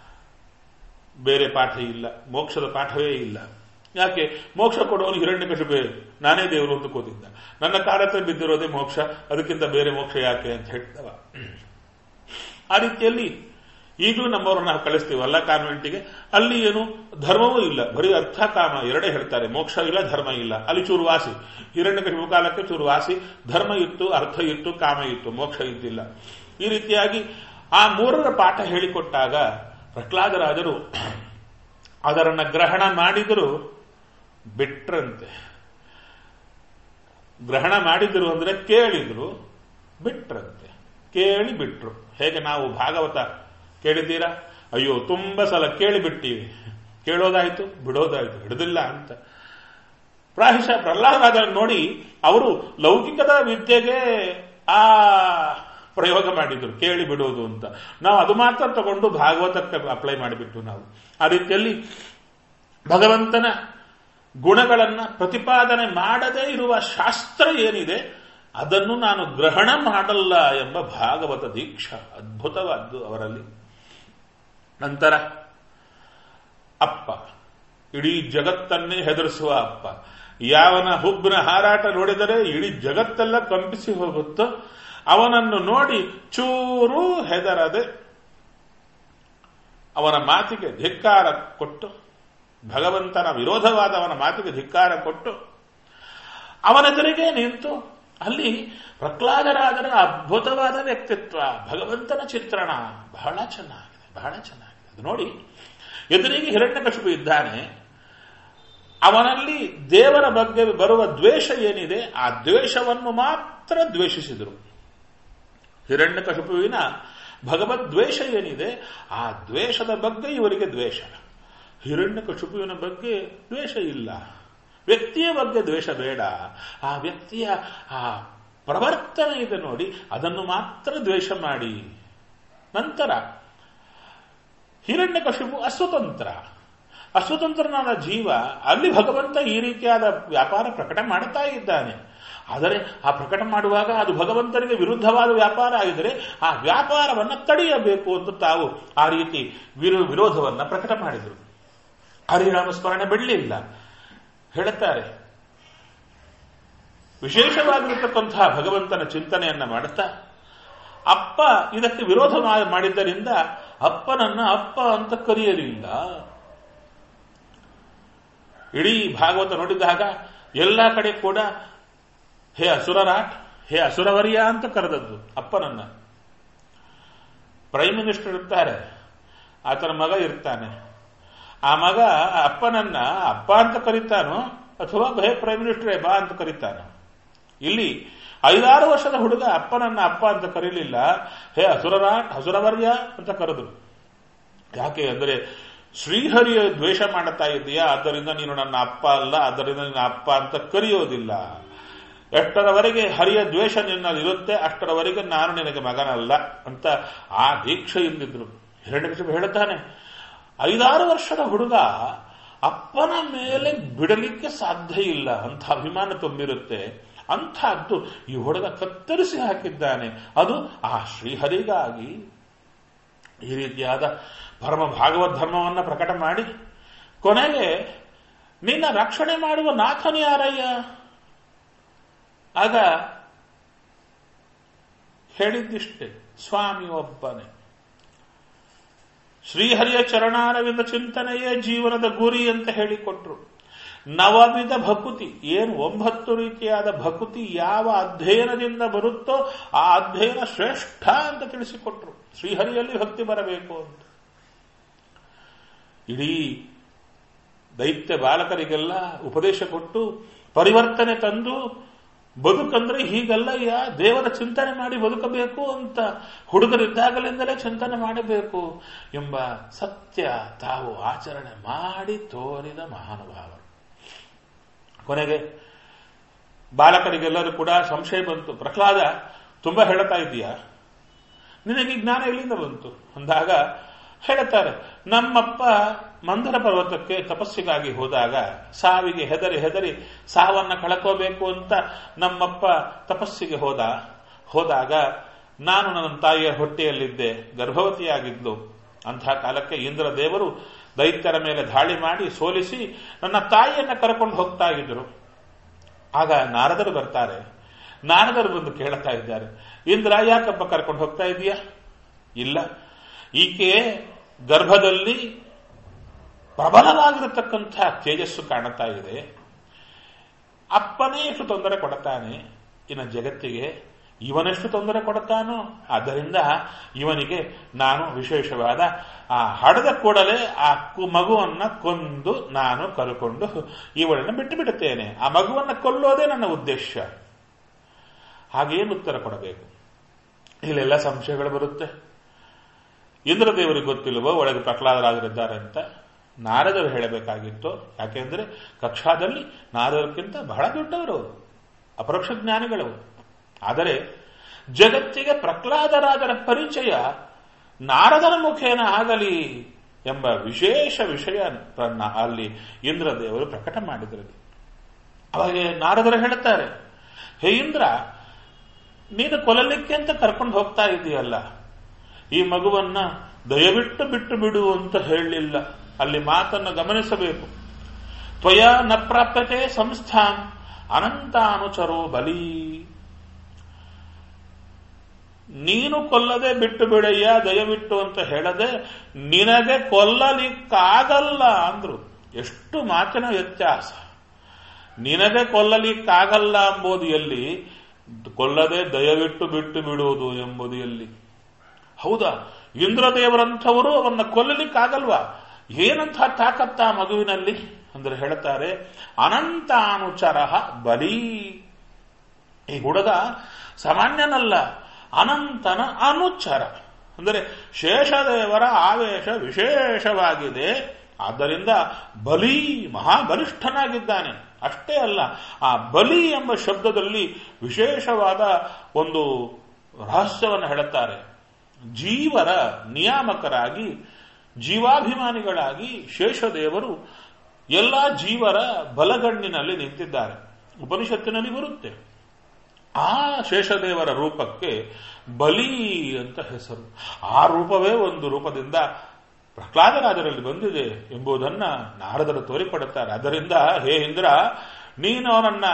ಬೇರೆ ಪಾಠ ಇಲ್ಲ ಮೋಕ್ಷದ ಪಾಠವೇ ಇಲ್ಲ ಯಾಕೆ ಮೋಕ್ಷ ಕೊಡುವನು ಹಿರಣ್ಯಕಶಿಪೆ ನಾನೇ ದೇವರು ಅಂತ ಕೂತಿದ್ದ ನನ್ನ ಕಾಲತ್ರ ಬಿದ್ದಿರೋದೇ ಮೋಕ್ಷ ಅದಕ್ಕಿಂತ ಬೇರೆ ಮೋಕ್ಷ ಯಾಕೆ ಅಂತ ಹೇಳ್ತವ ಆ ರೀತಿಯಲ್ಲಿ ಈಗಲೂ ನಮ್ಮವ್ರನ್ನ ನಾವು ಕಳಿಸ್ತೀವಿ ಅಲ್ಲ ಕಾನ್ವೆಂಟಿಗೆ ಅಲ್ಲಿ ಏನು ಧರ್ಮವೂ ಇಲ್ಲ ಬರೀ ಅರ್ಥ ಕಾಮ ಎರಡೇ ಹೇಳ್ತಾರೆ ಮೋಕ್ಷ ಇಲ್ಲ ಧರ್ಮ ಇಲ್ಲ ಅಲ್ಲಿ ಚೂರು ವಾಸಿ ಹಿರಣ್ಯಕಶಿಪು ಕಾಲಕ್ಕೆ ಚೂರು ವಾಸಿ ಧರ್ಮ ಇತ್ತು ಅರ್ಥ ಇತ್ತು ಕಾಮ ಇತ್ತು ಮೋಕ್ಷ ಇದ್ದಿಲ್ಲ ಈ ರೀತಿಯಾಗಿ ಆ ಮೂರರ ಪಾಠ ಹೇಳಿಕೊಟ್ಟಾಗ ಪ್ರಹ್ಲಾದರಾಜರು ಅದರನ್ನ ಗ್ರಹಣ ಮಾಡಿದರೂ ಬಿಟ್ರಂತೆ ಗ್ರಹಣ ಮಾಡಿದ್ರು ಅಂದ್ರೆ ಕೇಳಿದ್ರು ಬಿಟ್ರಂತೆ ಕೇಳಿ ಬಿಟ್ರು ಹೇಗೆ ನಾವು ಭಾಗವತ ಕೇಳಿದ್ದೀರಾ ಅಯ್ಯೋ ತುಂಬಾ ಸಲ ಕೇಳಿ ಬಿಟ್ಟಿವಿ ಕೇಳೋದಾಯ್ತು ಬಿಡೋದಾಯ್ತು ಹಿಡಿದಿಲ್ಲ ಅಂತ ಪ್ರಾಯಶಃ ಪ್ರಹ್ಲಾದರಾಜ ನೋಡಿ ಅವರು ಲೌಕಿಕದ ವಿದ್ಯೆಗೆ ಆ ಪ್ರಯೋಗ ಮಾಡಿದ್ರು ಕೇಳಿ ಬಿಡೋದು ಅಂತ ನಾವು ಅದು ಮಾತ್ರ ತಗೊಂಡು ಭಾಗವತಕ್ಕೆ ಅಪ್ಲೈ ಮಾಡಿಬಿಟ್ಟು ನಾವು ಆ ರೀತಿಯಲ್ಲಿ ಭಗವಂತನ ಗುಣಗಳನ್ನ ಪ್ರತಿಪಾದನೆ ಮಾಡದೇ ಇರುವ ಶಾಸ್ತ್ರ ಏನಿದೆ ಅದನ್ನು ನಾನು ಗ್ರಹಣ ಮಾಡಲ್ಲ ಎಂಬ ಭಾಗವತ ದೀಕ್ಷಾ ಅದ್ಭುತವಾದ್ದು ಅವರಲ್ಲಿ ನಂತರ ಅಪ್ಪ ಇಡೀ ಜಗತ್ತನ್ನೇ ಹೆದರಿಸುವ ಅಪ್ಪ ಯಾವನ ಹುಬ್ಬಿನ ಹಾರಾಟ ನೋಡಿದರೆ ಇಡೀ ಜಗತ್ತೆಲ್ಲ ಕಂಪಿಸಿ ಹೋಗುತ್ತೋ ಅವನನ್ನು ನೋಡಿ ಚೂರು ಹೆದರದೆ ಅವನ ಮಾತಿಗೆ ಧಿಕ್ಕಾರ ಕೊಟ್ಟು ಭಗವಂತನ ವಿರೋಧವಾದ ಅವನ ಮಾತಿಗೆ ಧಿಕ್ಕಾರ ಕೊಟ್ಟು ಅವನೆದುರಿಗೆ ನಿಂತು ಅಲ್ಲಿ ಪ್ರಹ್ಲಾದರಾದರ ಅದ್ಭುತವಾದ ವ್ಯಕ್ತಿತ್ವ ಭಗವಂತನ ಚಿತ್ರಣ ಬಹಳ ಚೆನ್ನಾಗಿದೆ ಬಹಳ ಚೆನ್ನಾಗಿದೆ ಅದು ನೋಡಿ ಎದುರಿಗೆ ಹಿರಣ್ಯಕಶಿಪು ಇದ್ದಾನೆ ಅವನಲ್ಲಿ ದೇವರ ಬಗ್ಗೆ ಬರುವ ದ್ವೇಷ ಏನಿದೆ ಆ ದ್ವೇಷವನ್ನು ಮಾತ್ರ ದ್ವೇಷಿಸಿದರು ಹಿರಣ್ಯಕಶಿಪುವಿನ ಭಗವದ್ವೇಷ ಏನಿದೆ ಆ ದ್ವೇಷದ ಬಗ್ಗೆ ಇವರಿಗೆ ದ್ವೇಷ ಹಿರಣ್ಯಕಶಿಪುವಿನ ಬಗ್ಗೆ ದ್ವೇಷ ಇಲ್ಲ ವ್ಯಕ್ತಿಯ ಬಗ್ಗೆ ದ್ವೇಷ ಬೇಡ ಆ ವ್ಯಕ್ತಿಯ ಆ ಪ್ರವರ್ತನೆ ಇದೆ ನೋಡಿ ಅದನ್ನು ಮಾತ್ರ ದ್ವೇಷ ಮಾಡಿ ನಂತರ ಹಿರಣ್ಯಕಶಿಪು ಅಸ್ವತಂತ್ರ ಅಸ್ವತಂತ್ರನಾದ ಜೀವ ಅಲ್ಲಿ ಭಗವಂತ ಈ ರೀತಿಯಾದ ವ್ಯಾಪಾರ ಪ್ರಕಟ ಮಾಡುತ್ತಾ ಇದ್ದಾನೆ ಆದರೆ ಆ ಪ್ರಕಟ ಮಾಡುವಾಗ ಅದು ಭಗವಂತನಿಗೆ ವಿರುದ್ಧವಾದ ವ್ಯಾಪಾರ ಆಗಿದರೆ ಆ ವ್ಯಾಪಾರವನ್ನು ತಡೆಯಬೇಕು ಅಂತ ತಾವು ಆ ರೀತಿ ವಿರೋ ವಿರೋಧವನ್ನ ಪ್ರಕಟ ಮಾಡಿದರು ಹರಿನಾಮ ಸ್ಮರಣೆ ಬಿಡಲಿಲ್ಲ ಹೇಳುತ್ತಾರೆ ವಿಶೇಷವಾಗಿರತಕ್ಕಂತಹ ಭಗವಂತನ ಚಿಂತನೆಯನ್ನ ಮಾಡುತ್ತಾ ಅಪ್ಪ ಇದಕ್ಕೆ ವಿರೋಧ ಮಾಡಿದ್ದರಿಂದ ಅಪ್ಪನನ್ನ ಅಪ್ಪ ಅಂತ ಕರೆಯಲಿಲ್ಲ ಇಡೀ ಭಾಗವತ ನೋಡಿದಾಗ ಎಲ್ಲ ಕಡೆ ಕೂಡ ಹೇ ಅಸುರರಾಟ್ ಹೇ ಅಸುರವರ್ಯ ಅಂತ ಕರೆದದ್ದು ಅಪ್ಪನನ್ನ ಪ್ರೈಮ್ ಮಿನಿಸ್ಟರ್ ಇರ್ತಾರೆ ಆತನ ಮಗ ಇರ್ತಾನೆ ಆ ಮಗ ಅಪ್ಪನನ್ನ ಅಪ್ಪ ಅಂತ ಕರೀತಾನೋ ಅಥವಾ ಹೇ ಪ್ರೈಮ್ ಮಿನಿಸ್ಟರ್ ಬಾ ಅಂತ ಕರೀತಾನೋ ಇಲ್ಲಿ ಐದಾರು ವರ್ಷದ ಹುಡುಗ ಅಪ್ಪನನ್ನ ಅಪ್ಪ ಅಂತ ಕರೀಲಿಲ್ಲ ಹೇ ಹಸುರರ ಹಸುರವರ್ಯ ಅಂತ ಕರೆದ್ರು ಯಾಕೆ ಅಂದರೆ ಶ್ರೀಹರಿಯ ದ್ವೇಷ ಮಾಡುತ್ತಾ ಇದೆಯಾ ಆದ್ದರಿಂದ ನೀನು ನನ್ನ ಅಪ್ಪ ಅಲ್ಲ ಆದ್ದರಿಂದ ನಿನ್ನ ಅಪ್ಪ ಅಂತ ಕರೆಯೋದಿಲ್ಲ ಎಷ್ಟರವರೆಗೆ ಹರಿಯ ದ್ವೇಷ ನಿನ್ನಲ್ಲಿ ಇರುತ್ತೆ ಅಷ್ಟರವರೆಗೆ ನಾನು ನಿನಗೆ ಮಗನಲ್ಲ ಅಂತ ಆ ದೀಕ್ಷೆಯಿಂದಿದ್ರು ಹಿರಣ್ಯಕಶಿಪು ಹೇಳುತ್ತಾನೆ ಐದಾರು ವರ್ಷದ ಹುಡುಗ ಅಪ್ಪನ ಮೇಲೆ ಬಿಡಲಿಕ್ಕೆ ಸಾಧ್ಯ ಇಲ್ಲ ಅಂತ ಅಭಿಮಾನ ತುಂಬಿರುತ್ತೆ ಅಂಥದ್ದು ಈ ಹುಡುಗ ಕತ್ತರಿಸಿ ಹಾಕಿದ್ದಾನೆ ಅದು ಆ ಶ್ರೀಹರಿಗಾಗಿ ಈ ರೀತಿಯಾದ ಪರಮ ಭಾಗವತ್ ಧರ್ಮವನ್ನು ಪ್ರಕಟ ಮಾಡಿ ಕೊನೆಗೆ ನಿನ್ನ ರಕ್ಷಣೆ ಮಾಡುವ ನಾಥನು ಯಾರಯ್ಯ ಆಗ ಹೇಳಿದ್ದಿಷ್ಟೇ ಸ್ವಾಮಿ ಒಬ್ಬನೇ ಶ್ರೀಹರಿಯ ಚರಣಾರವಿಂದ ಚಿಂತನೆಯೇ ಜೀವನದ ಗುರಿ ಅಂತ ಹೇಳಿಕೊಟ್ರು ನವವಿಧ ಭಕುತಿ ಏನು ಒಂಬತ್ತು ರೀತಿಯಾದ ಭಕುತಿ ಯಾವ ಅಧ್ಯಯನದಿಂದ ಬರುತ್ತೋ ಆ ಅಧ್ಯಯನ ಶ್ರೇಷ್ಠ ಅಂತ ತಿಳಿಸಿಕೊಟ್ರು ಶ್ರೀಹರಿಯಲ್ಲಿ ಭಕ್ತಿ ಬರಬೇಕು ಅಂತ ಇಡೀ ದೈತ್ಯ ಬಾಲಕರಿಗೆಲ್ಲ ಉಪದೇಶ ಕೊಟ್ಟು ಪರಿವರ್ತನೆ ತಂದು ಬದುಕಂದ್ರೆ ಹೀಗಲ್ಲಯ್ಯ ದೇವರ ಚಿಂತನೆ ಮಾಡಿ ಬದುಕಬೇಕು ಅಂತ ಹುಡುಗರಿದ್ದಾಗಲಿಂದಲೇ ಚಿಂತನೆ ಮಾಡಬೇಕು ಎಂಬ ಸತ್ಯ ತಾವು ಆಚರಣೆ ಮಾಡಿ ತೋರಿದ ಮಹಾನುಭಾವರು ಕೊನೆಗೆ ಬಾಲಕರಿಗೆಲ್ಲರೂ ಕೂಡ ಸಂಶಯ ಬಂತು ಪ್ರಹ್ಲಾದ ತುಂಬಾ ಹೇಳ್ತಾ ಇದೀಯಾ ನಿನಗೆ ಜ್ಞಾನ ಎಲ್ಲಿಂದ ಬಂತು ಅಂದಾಗ ಹೇಳುತ್ತಾರೆ ನಮ್ಮಪ್ಪ ಮಂದರ ಪರ್ವತಕ್ಕೆ ತಪಸ್ಸಿಗಾಗಿ ಹೋದಾಗ ಸಾವಿಗೆ ಹೆದರಿ ಹೆದರಿ ಸಾವನ್ನ ಕಳ್ಕೋಬೇಕು ಅಂತ ನಮ್ಮಪ್ಪ ತಪಸ್ಸಿಗೆ ಹೋದ ಹೋದಾಗ ನಾನು ನನ್ನ ತಾಯಿಯ ಹೊಟ್ಟೆಯಲ್ಲಿದ್ದೆ ಗರ್ಭವತಿಯಾಗಿದ್ಲು ಅಂತಹ ಕಾಲಕ್ಕೆ ಇಂದ್ರ ದೇವರು ದೈತ್ಯರ ಮೇಲೆ ದಾಳಿ ಮಾಡಿ ಸೋಲಿಸಿ ನನ್ನ ತಾಯಿಯನ್ನ ಕರ್ಕೊಂಡು ಹೋಗ್ತಾ ಇದ್ರು ಆಗ ನಾರದರು ಬರ್ತಾರೆ ನಾರದರು ಬಂದು ಕೇಳ್ತಾ ಇದ್ದಾರೆ ಇಂದ್ರ ಯಾಕಪ್ಪ ಕರ್ಕೊಂಡು ಹೋಗ್ತಾ ಇದೀಯಾ ಇಲ್ಲ ಈಕೆ ಗರ್ಭದಲ್ಲಿ ಪ್ರಬಲವಾಗಿರತಕ್ಕಂಥ ತೇಜಸ್ಸು ಕಾಣುತ್ತಾ ಇದೆ ಅಪ್ಪನೇ ಎಷ್ಟು ತೊಂದರೆ ಕೊಡುತ್ತಾನೆ ಇನ್ನು ಜಗತ್ತಿಗೆ ಇವನೆಷ್ಟು ತೊಂದರೆ ಕೊಡುತ್ತಾನೋ ಆದ್ದರಿಂದ ಇವನಿಗೆ ನಾನು ವಿಶೇಷವಾದ ಆ ಹಡದ ಕೂಡಲೇ ಆ ಮಗುವನ್ನ ಕೊಂದು ನಾನು ಕರ್ಕೊಂಡು ಇವಳನ್ನು ಬಿಟ್ಟು ಬಿಡುತ್ತೇನೆ ಆ ಮಗುವನ್ನ ಕೊಲ್ಲೋದೇ ನನ್ನ ಉದ್ದೇಶ ಹಾಗೇನು ಉತ್ತರ ಕೊಡಬೇಕು ಇಲ್ಲೆಲ್ಲ ಸಂಶಯಗಳು ಬರುತ್ತೆ ಇಂದ್ರದೇವರಿಗೆ ಗೊತ್ತಿಲ್ವೋ ಒಳಗೆ ಪ್ರಹ್ಲಾದರಾಜರಿದ್ದಾರೆ ಅಂತ ನಾರದರು ಹೇಳಬೇಕಾಗಿತ್ತು ಯಾಕೆಂದ್ರೆ ಕಕ್ಷಾದಲ್ಲಿ ನಾರದಕ್ಕಿಂತ ಬಹಳ ದೊಡ್ಡವರು ಅವರು ಅಪರೋಕ್ಷ ಜ್ಞಾನಿಗಳು ಆದರೆ ಜಗತ್ತಿಗೆ ಪ್ರಹ್ಲಾದರಾಜರ ಪರಿಚಯ ನಾರದರ ಮುಖೇನ ಆಗಲಿ ಎಂಬ ವಿಶೇಷ ವಿಷಯ ಅಲ್ಲಿ ಇಂದ್ರದೇವರು ಪ್ರಕಟ ಮಾಡಿದರು ಅವಾಗ ನಾರದರು ಹೇಳುತ್ತಾರೆ ಹೇ ಇಂದ್ರ ನೀನು ಕೊಲ್ಲಲಿಕ್ಕೆ ಅಂತ ಕರ್ಕೊಂಡು ಹೋಗ್ತಾ ಇದೆಯಲ್ಲ ಈ ಮಗುವನ್ನ ದಯವಿಟ್ಟು ಬಿಟ್ಟು ಬಿಡು ಅಂತ ಹೇಳಲಿಲ್ಲ ಅಲ್ಲಿ ಮಾತನ್ನು ಗಮನಿಸಬೇಕು ತ್ವಯ ನ ಪ್ರಾಪ್ಯತೆ ಸಂಸ್ಥಾನ್ ಅನಂತಾನುಚರೋ ಬಲಿ ನೀನು ಕೊಲ್ಲದೆ ಬಿಟ್ಟು ಬಿಡಯ್ಯ ದಯವಿಟ್ಟು ಅಂತ ಹೇಳದೆ ನಿನಗೆ ಕೊಲ್ಲಲಿಕ್ಕಾಗಲ್ಲ ಅಂದ್ರು ಎಷ್ಟು ಮಾತಿನ ವ್ಯತ್ಯಾಸ ನಿನಗೆ ಕೊಲ್ಲಲಿಕ್ಕಾಗಲ್ಲ ಎಂಬುದು ಎಲ್ಲಿ ಕೊಲ್ಲದೆ ದಯವಿಟ್ಟು ಬಿಟ್ಟು ಬಿಡುವುದು ಎಂಬುದು ಎಲ್ಲಿ ಹೌದಾ ಇಂದ್ರದೇವರಂಥವರು ಅವನ್ನ ಕೊಲ್ಲಲಿಕ್ಕಾಗಲ್ವಾ ಏನಂತ ತಾಕತ್ತ ಮಗುವಿನಲ್ಲಿ ಅಂದ್ರೆ ಹೇಳ್ತಾರೆ ಅನಂತಾನುಚರ ಬಲಿ ಈ ಹುಡುಗ ಸಾಮಾನ್ಯನಲ್ಲ ಅನಂತನ ಅನುಚರ ಅಂದರೆ ಶೇಷದೇವರ ಆವೇಶ ವಿಶೇಷವಾಗಿದೆ ಆದ್ದರಿಂದ ಬಲಿ ಮಹಾಬಲಿಷ್ಠನಾಗಿದ್ದಾನೆ ಅಷ್ಟೇ ಅಲ್ಲ ಆ ಬಲಿ ಎಂಬ ಶಬ್ದದಲ್ಲಿ ವಿಶೇಷವಾದ ಒಂದು ರಹಸ್ಯವನ್ನು ಹೇಳುತ್ತಾರೆ ಜೀವರ ನಿಯಾಮಕರಾಗಿ ಜೀವಾಭಿಮಾನಿಗಳಾಗಿ ಶೇಷದೇವರು ಎಲ್ಲ ಜೀವರ ಬಲಗಣ್ಣಿನಲ್ಲಿ ನಿಂತಿದ್ದಾರೆ ಉಪನಿಷತ್ತಿನಲ್ಲಿ ಬರುತ್ತೆ ಆ ಶೇಷದೇವರ ರೂಪಕ್ಕೆ ಬಲಿ ಅಂತ ಹೆಸರು ಆ ರೂಪವೇ ಒಂದು ರೂಪದಿಂದ ಪ್ರಹ್ಲಾದರಾಜರಲ್ಲಿ ಬಂದಿದೆ ಎಂಬುದನ್ನ ನಾರದರು ತೋರಿಕೊಡುತ್ತಾರೆ ಅದರಿಂದ ಹೇ ಇಂದ್ರ ನೀನು ಅವನನ್ನ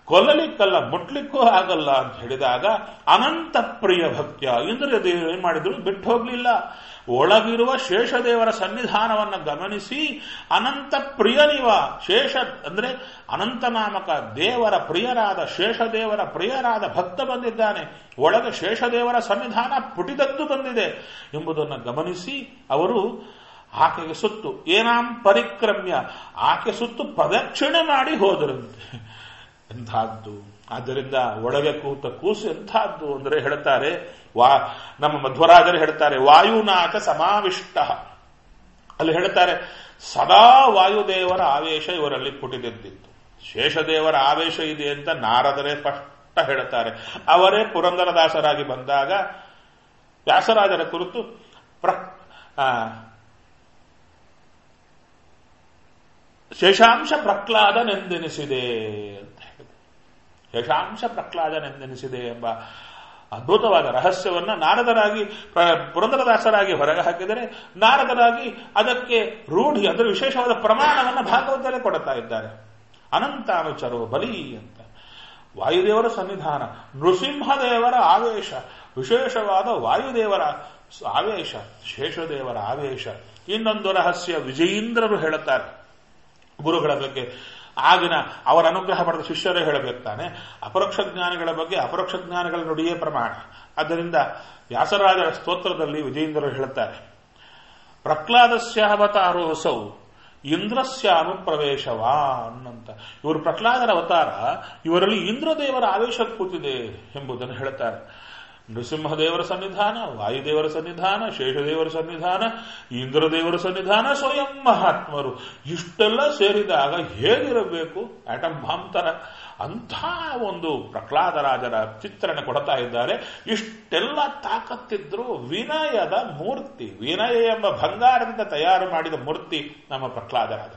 ಕೊಲ್ಲಲಿಕ್ಕಲ್ಲ ಮುಟ್ಲಿಕ್ಕೂ ಆಗಲ್ಲ ಅಂತ ಹೇಳಿದಾಗ ಅನಂತ ಪ್ರಿಯ ಭಕ್ತ್ಯ ಇಂದ್ರ ದೇವರು ಏನ್ ಮಾಡಿದ್ರು ಬಿಟ್ಟು ಹೋಗ್ಲಿಲ್ಲ ಒಳಗಿರುವ ಶೇಷದೇವರ ಸನ್ನಿಧಾನವನ್ನ ಗಮನಿಸಿ ಅನಂತ ಪ್ರಿಯನಿವ ಶೇಷ ಅಂದ್ರೆ ಅನಂತ ನಾಮಕ ದೇವರ ಪ್ರಿಯರಾದ ಶೇಷದೇವರ ಪ್ರಿಯರಾದ ಭಕ್ತ ಬಂದಿದ್ದಾನೆ ಒಳಗೆ ಶೇಷದೇವರ ಸನ್ನಿಧಾನ ಪುಟಿದದ್ದು ಬಂದಿದೆ ಎಂಬುದನ್ನು ಗಮನಿಸಿ ಅವರು ಆಕೆಗೆ ಸುತ್ತು ಏನಾಂ ಪರಿಕ್ರಮ್ಯ ಆಕೆ ಸುತ್ತು ಪ್ರದಕ್ಷಿಣೆ ಮಾಡಿ ಹೋದರಂತೆ ಎಂಥದ್ದು ಆದ್ದರಿಂದ ಒಳಗೆ ಕೂತ ಕೂಸು ಎಂಥದ್ದು ಅಂದರೆ ಹೇಳ್ತಾರೆ ವಾ ನಮ್ಮ ಮಧ್ವರಾಜರು ಹೇಳ್ತಾರೆ ವಾಯುನಾಥ ಸಮಾವಿಷ್ಟ ಅಲ್ಲಿ ಹೇಳ್ತಾರೆ ಸದಾ ವಾಯುದೇವರ ಆವೇಶ ಇವರಲ್ಲಿ ಪುಟಿದೆದ್ದಿತ್ತು ಶೇಷದೇವರ ಆವೇಶ ಇದೆ ಅಂತ ನಾರದರೇ ಸ್ಪಷ್ಟ ಹೇಳ್ತಾರೆ ಅವರೇ ಪುರಂದರದಾಸರಾಗಿ ಬಂದಾಗ ವ್ಯಾಸರಾಜರ ಕುರಿತು ಪ್ರ ಶೇಷಾಂಶ ಪ್ರಹ್ಲಾದನೆಂದೆನಿಸಿದೆ ಅಂತ ಹೇಳಿದೆ ಶೇಷಾಂಶ ಪ್ರಹ್ಲಾದನೆಂದೆನಿಸಿದೆ ಎಂಬ ಅದ್ಭುತವಾದ ರಹಸ್ಯವನ್ನ ನಾರದರಾಗಿ ಪುರಂದರದಾಸರಾಗಿ ಹೊರಗೆ ಹಾಕಿದರೆ ನಾರದರಾಗಿ ಅದಕ್ಕೆ ರೂಢಿ ಅದರ ವಿಶೇಷವಾದ ಪ್ರಮಾಣವನ್ನು ಭಾಗವತಲ್ಲೇ ಕೊಡುತ್ತಾ ಇದ್ದಾರೆ ಅನಂತಾನುಚರೋ ಬಲಿ ಅಂತ ವಾಯುದೇವರ ಸನ್ನಿಧಾನ ನೃಸಿಂಹದೇವರ ಆವೇಶ ವಿಶೇಷವಾದ ವಾಯುದೇವರ ಆವೇಶ ಶೇಷದೇವರ ಆವೇಶ ಇನ್ನೊಂದು ರಹಸ್ಯ ವಿಜಯೀಂದ್ರರು ಹೇಳುತ್ತಾರೆ ಗುರುಗಳ ಬಗ್ಗೆ ಆಗಿನ ಅವರ ಅನುಗ್ರಹ ಪಡೆದ ಶಿಷ್ಯರೇ ಹೇಳಬೇಕು ತಾನೆ ಅಪರೋಕ್ಷ ಜ್ಞಾನಿಗಳ ಬಗ್ಗೆ ಅಪರೋಕ್ಷ ಜ್ಞಾನಿಗಳ ನುಡಿಯೇ ಪ್ರಮಾಣ ಆದ್ದರಿಂದ ವ್ಯಾಸರಾಜರ ಸ್ತೋತ್ರದಲ್ಲಿ ವಿಜಯೇಂದ್ರರು ಹೇಳುತ್ತಾರೆ ಪ್ರಹ್ಲಾದಸ್ಯ ಅವತಾರೋಸೌ ಇಂದ್ರಸ್ಯ ಅನುಪ್ರವೇಶವಾನ್ ಅಂತ ಇವರು ಪ್ರಹ್ಲಾದರ ಅವತಾರ ಇವರಲ್ಲಿ ಇಂದ್ರದೇವರ ಆವೇಶ ಕೂತಿದೆ ಎಂಬುದನ್ನು ಹೇಳುತ್ತಾರೆ ನೃಸಿಂಹದೇವರ ಸನ್ನಿಧಾನ ವಾಯುದೇವರ ಸನ್ನಿಧಾನ ಶೇಷದೇವರ ಸನ್ನಿಧಾನ ಇಂದ್ರದೇವರ ಸನ್ನಿಧಾನ ಸ್ವಯಂ ಮಹಾತ್ಮರು ಇಷ್ಟೆಲ್ಲ ಸೇರಿದಾಗ ಹೇಗಿರಬೇಕು ಆಟಮ್ ಬಾಂಬ್ ತರ ಅಂಥ ಒಂದು ಪ್ರಹ್ಲಾದರಾಜರ ಚಿತ್ರಣ ಕೊಡ್ತಾ ಇದ್ದಾರೆ ಇಷ್ಟೆಲ್ಲ ತಾಕತ್ತಿದ್ರು ವಿನಯದ ಮೂರ್ತಿ ವಿನಯ ಎಂಬ ಬಂಗಾರದಿಂದ ತಯಾರು ಮಾಡಿದ ಮೂರ್ತಿ ನಮ್ಮ ಪ್ರಹ್ಲಾದರಾಜ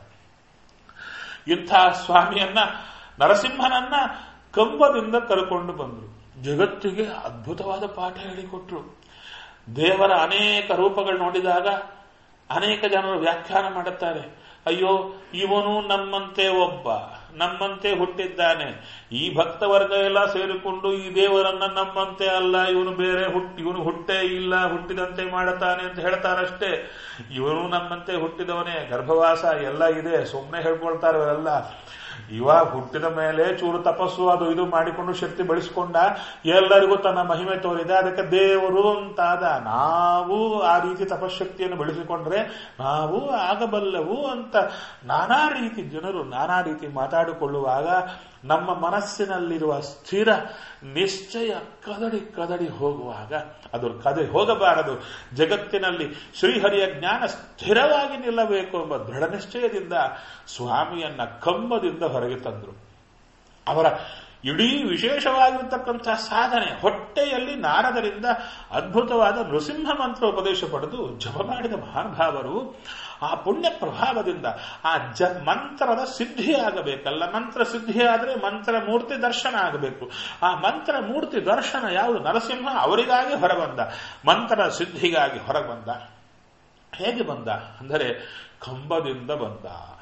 ಇಂಥ ಸ್ವಾಮಿಯನ್ನ ನರಸಿಂಹನನ್ನ ಕಂಬದಿಂದ ಕರ್ಕೊಂಡು ಬಂದರು ಜಗತ್ತಿಗೆ ಅದ್ಭುತವಾದ ಪಾಠ ಹೇಳಿಕೊಟ್ರು ದೇವರ ಅನೇಕ ರೂಪಗಳು ನೋಡಿದಾಗ ಅನೇಕ ಜನರು ವ್ಯಾಖ್ಯಾನ ಮಾಡುತ್ತಾರೆ ಅಯ್ಯೋ ಇವನು ನಮ್ಮಂತೆ ಒಬ್ಬ ನಮ್ಮಂತೆ ಹುಟ್ಟಿದ್ದಾನೆ ಈ ಭಕ್ತ ವರ್ಗ ಎಲ್ಲ ಸೇರಿಕೊಂಡು ಈ ದೇವರನ್ನ ನಮ್ಮಂತೆ ಅಲ್ಲ ಇವನು ಬೇರೆ ಹುಟ್ಟಿ ಇವನು ಹುಟ್ಟೇ ಇಲ್ಲ ಹುಟ್ಟಿದಂತೆ ಮಾಡುತ್ತಾನೆ ಅಂತ ಹೇಳ್ತಾರಷ್ಟೇ ಇವನು ನಮ್ಮಂತೆ ಹುಟ್ಟಿದವನೇ ಗರ್ಭವಾಸ ಎಲ್ಲ ಇದೆ ಸುಮ್ಮನೆ ಹೇಳ್ಕೊಳ್ತಾರೆ ಅವರೆಲ್ಲ ಇವಾಗ ಹುಟ್ಟಿದ ಮೇಲೆ ಚೂರು ತಪಸ್ಸು ಅದು ಇದು ಮಾಡಿಕೊಂಡು ಶಕ್ತಿ ಬೆಳೆಸ್ಕೊಂಡ ಎಲ್ಲರಿಗೂ ತನ್ನ ಮಹಿಮೆ ತೋರಿದೆ ಅದಕ್ಕೆ ದೇವರು ಅಂತಾದ ನಾವು ಆ ರೀತಿ ತಪಶಕ್ತಿಯನ್ನು ಬೆಳೆಸಿಕೊಂಡ್ರೆ ನಾವು ಆಗಬಲ್ಲೆವು ಅಂತ ನಾನಾ ರೀತಿ ಜನರು ನಾನಾ ರೀತಿ ಮಾತಾಡಿಕೊಳ್ಳುವಾಗ ನಮ್ಮ ಮನಸ್ಸಿನಲ್ಲಿರುವ ಸ್ಥಿರ ನಿಶ್ಚಯ ಕದಡಿ ಕದಡಿ ಹೋಗುವಾಗ ಅದು ಕದಡಿ ಹೋಗಬಾರದು ಜಗತ್ತಿನಲ್ಲಿ ಶ್ರೀಹರಿಯ ಜ್ಞಾನ ಸ್ಥಿರವಾಗಿ ನಿಲ್ಲಬೇಕು ಎಂಬ ದೃಢ ನಿಶ್ಚಯದಿಂದ ಸ್ವಾಮಿಯನ್ನ ಕಂಬದಿಂದ ಹೊರಗೆ ತಂದರು ಅವರ ಇಡೀ ವಿಶೇಷವಾಗಿರ್ತಕ್ಕಂಥ ಸಾಧನೆ ಹೊಟ್ಟೆಯಲ್ಲಿ ನಾರದರಿಂದ ಅದ್ಭುತವಾದ ನೃಸಿಂಹ ಮಂತ್ರ ಉಪದೇಶ ಪಡೆದು ಜಪ ಮಾಡಿದ ಮಹಾನುಭಾವರು ಆ ಪುಣ್ಯ ಪ್ರಭಾವದಿಂದ ಆ ಜ ಮಂತ್ರದ ಸಿದ್ಧಿ ಆಗಬೇಕಲ್ಲ ಮಂತ್ರ ಸಿದ್ಧಿ ಆದರೆ ಮಂತ್ರ ಮೂರ್ತಿ ದರ್ಶನ ಆಗಬೇಕು ಆ ಮಂತ್ರ ಮೂರ್ತಿ ದರ್ಶನ ಯಾವುದು ನರಸಿಂಹ ಅವರಿಗಾಗಿ ಹೊರಬಂದ ಮಂತ್ರ ಸಿದ್ಧಿಗಾಗಿ ಹೊರಬಂದ ಹೇಗೆ ಬಂದ ಅಂದರೆ ಕಂಬದಿಂದ ಬಂದ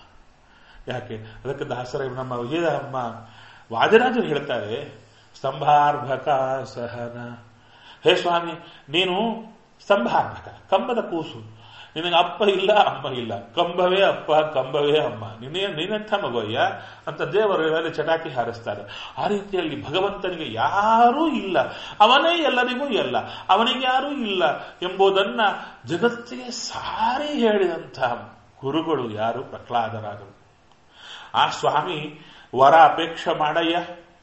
ಯಾಕೆ ಅದಕ್ಕೆ ದಾಸರ ನಮ್ಮ ವಿಜಯ ಅಮ್ಮ ವಾದಿರಾಜರು ಹೇಳ್ತಾರೆ ಸ್ತಂಭಾರ್ಭಕ ಸಹನ ಹೇ ಸ್ವಾಮಿ ನೀನು ಸ್ತಂಭಾರ್ಭಕ ಕಂಬದ ಕೂಸು ನಿನಗೆ ಅಪ್ಪ ಇಲ್ಲ ಅಮ್ಮ ಇಲ್ಲ ಕಂಬವೇ ಅಪ್ಪ ಕಂಬವೇ ಅಮ್ಮ ನಿನ್ನೆ ನಿನ್ನಂಥ ಮಗೋಯ್ಯ ಅಂತ ದೇವರು ಚಟಾಕಿ ಹಾರಿಸ್ತಾರೆ ಆ ರೀತಿಯಲ್ಲಿ ಭಗವಂತನಿಗೆ ಯಾರೂ ಇಲ್ಲ ಅವನೇ ಎಲ್ಲರಿಗೂ ಎಲ್ಲ ಅವನಿಗೆ ಯಾರೂ ಇಲ್ಲ ಎಂಬುದನ್ನ ಜಗತ್ತಿಗೆ ಸಾರಿ ಹೇಳಿದಂಥ ಗುರುಗಳು ಯಾರು ಪ್ರಹ್ಲಾದರಾದರು ಆ ಸ್ವಾಮಿ ವರ ಅಪೇಕ್ಷೆ ಮಾಡಯ್ಯ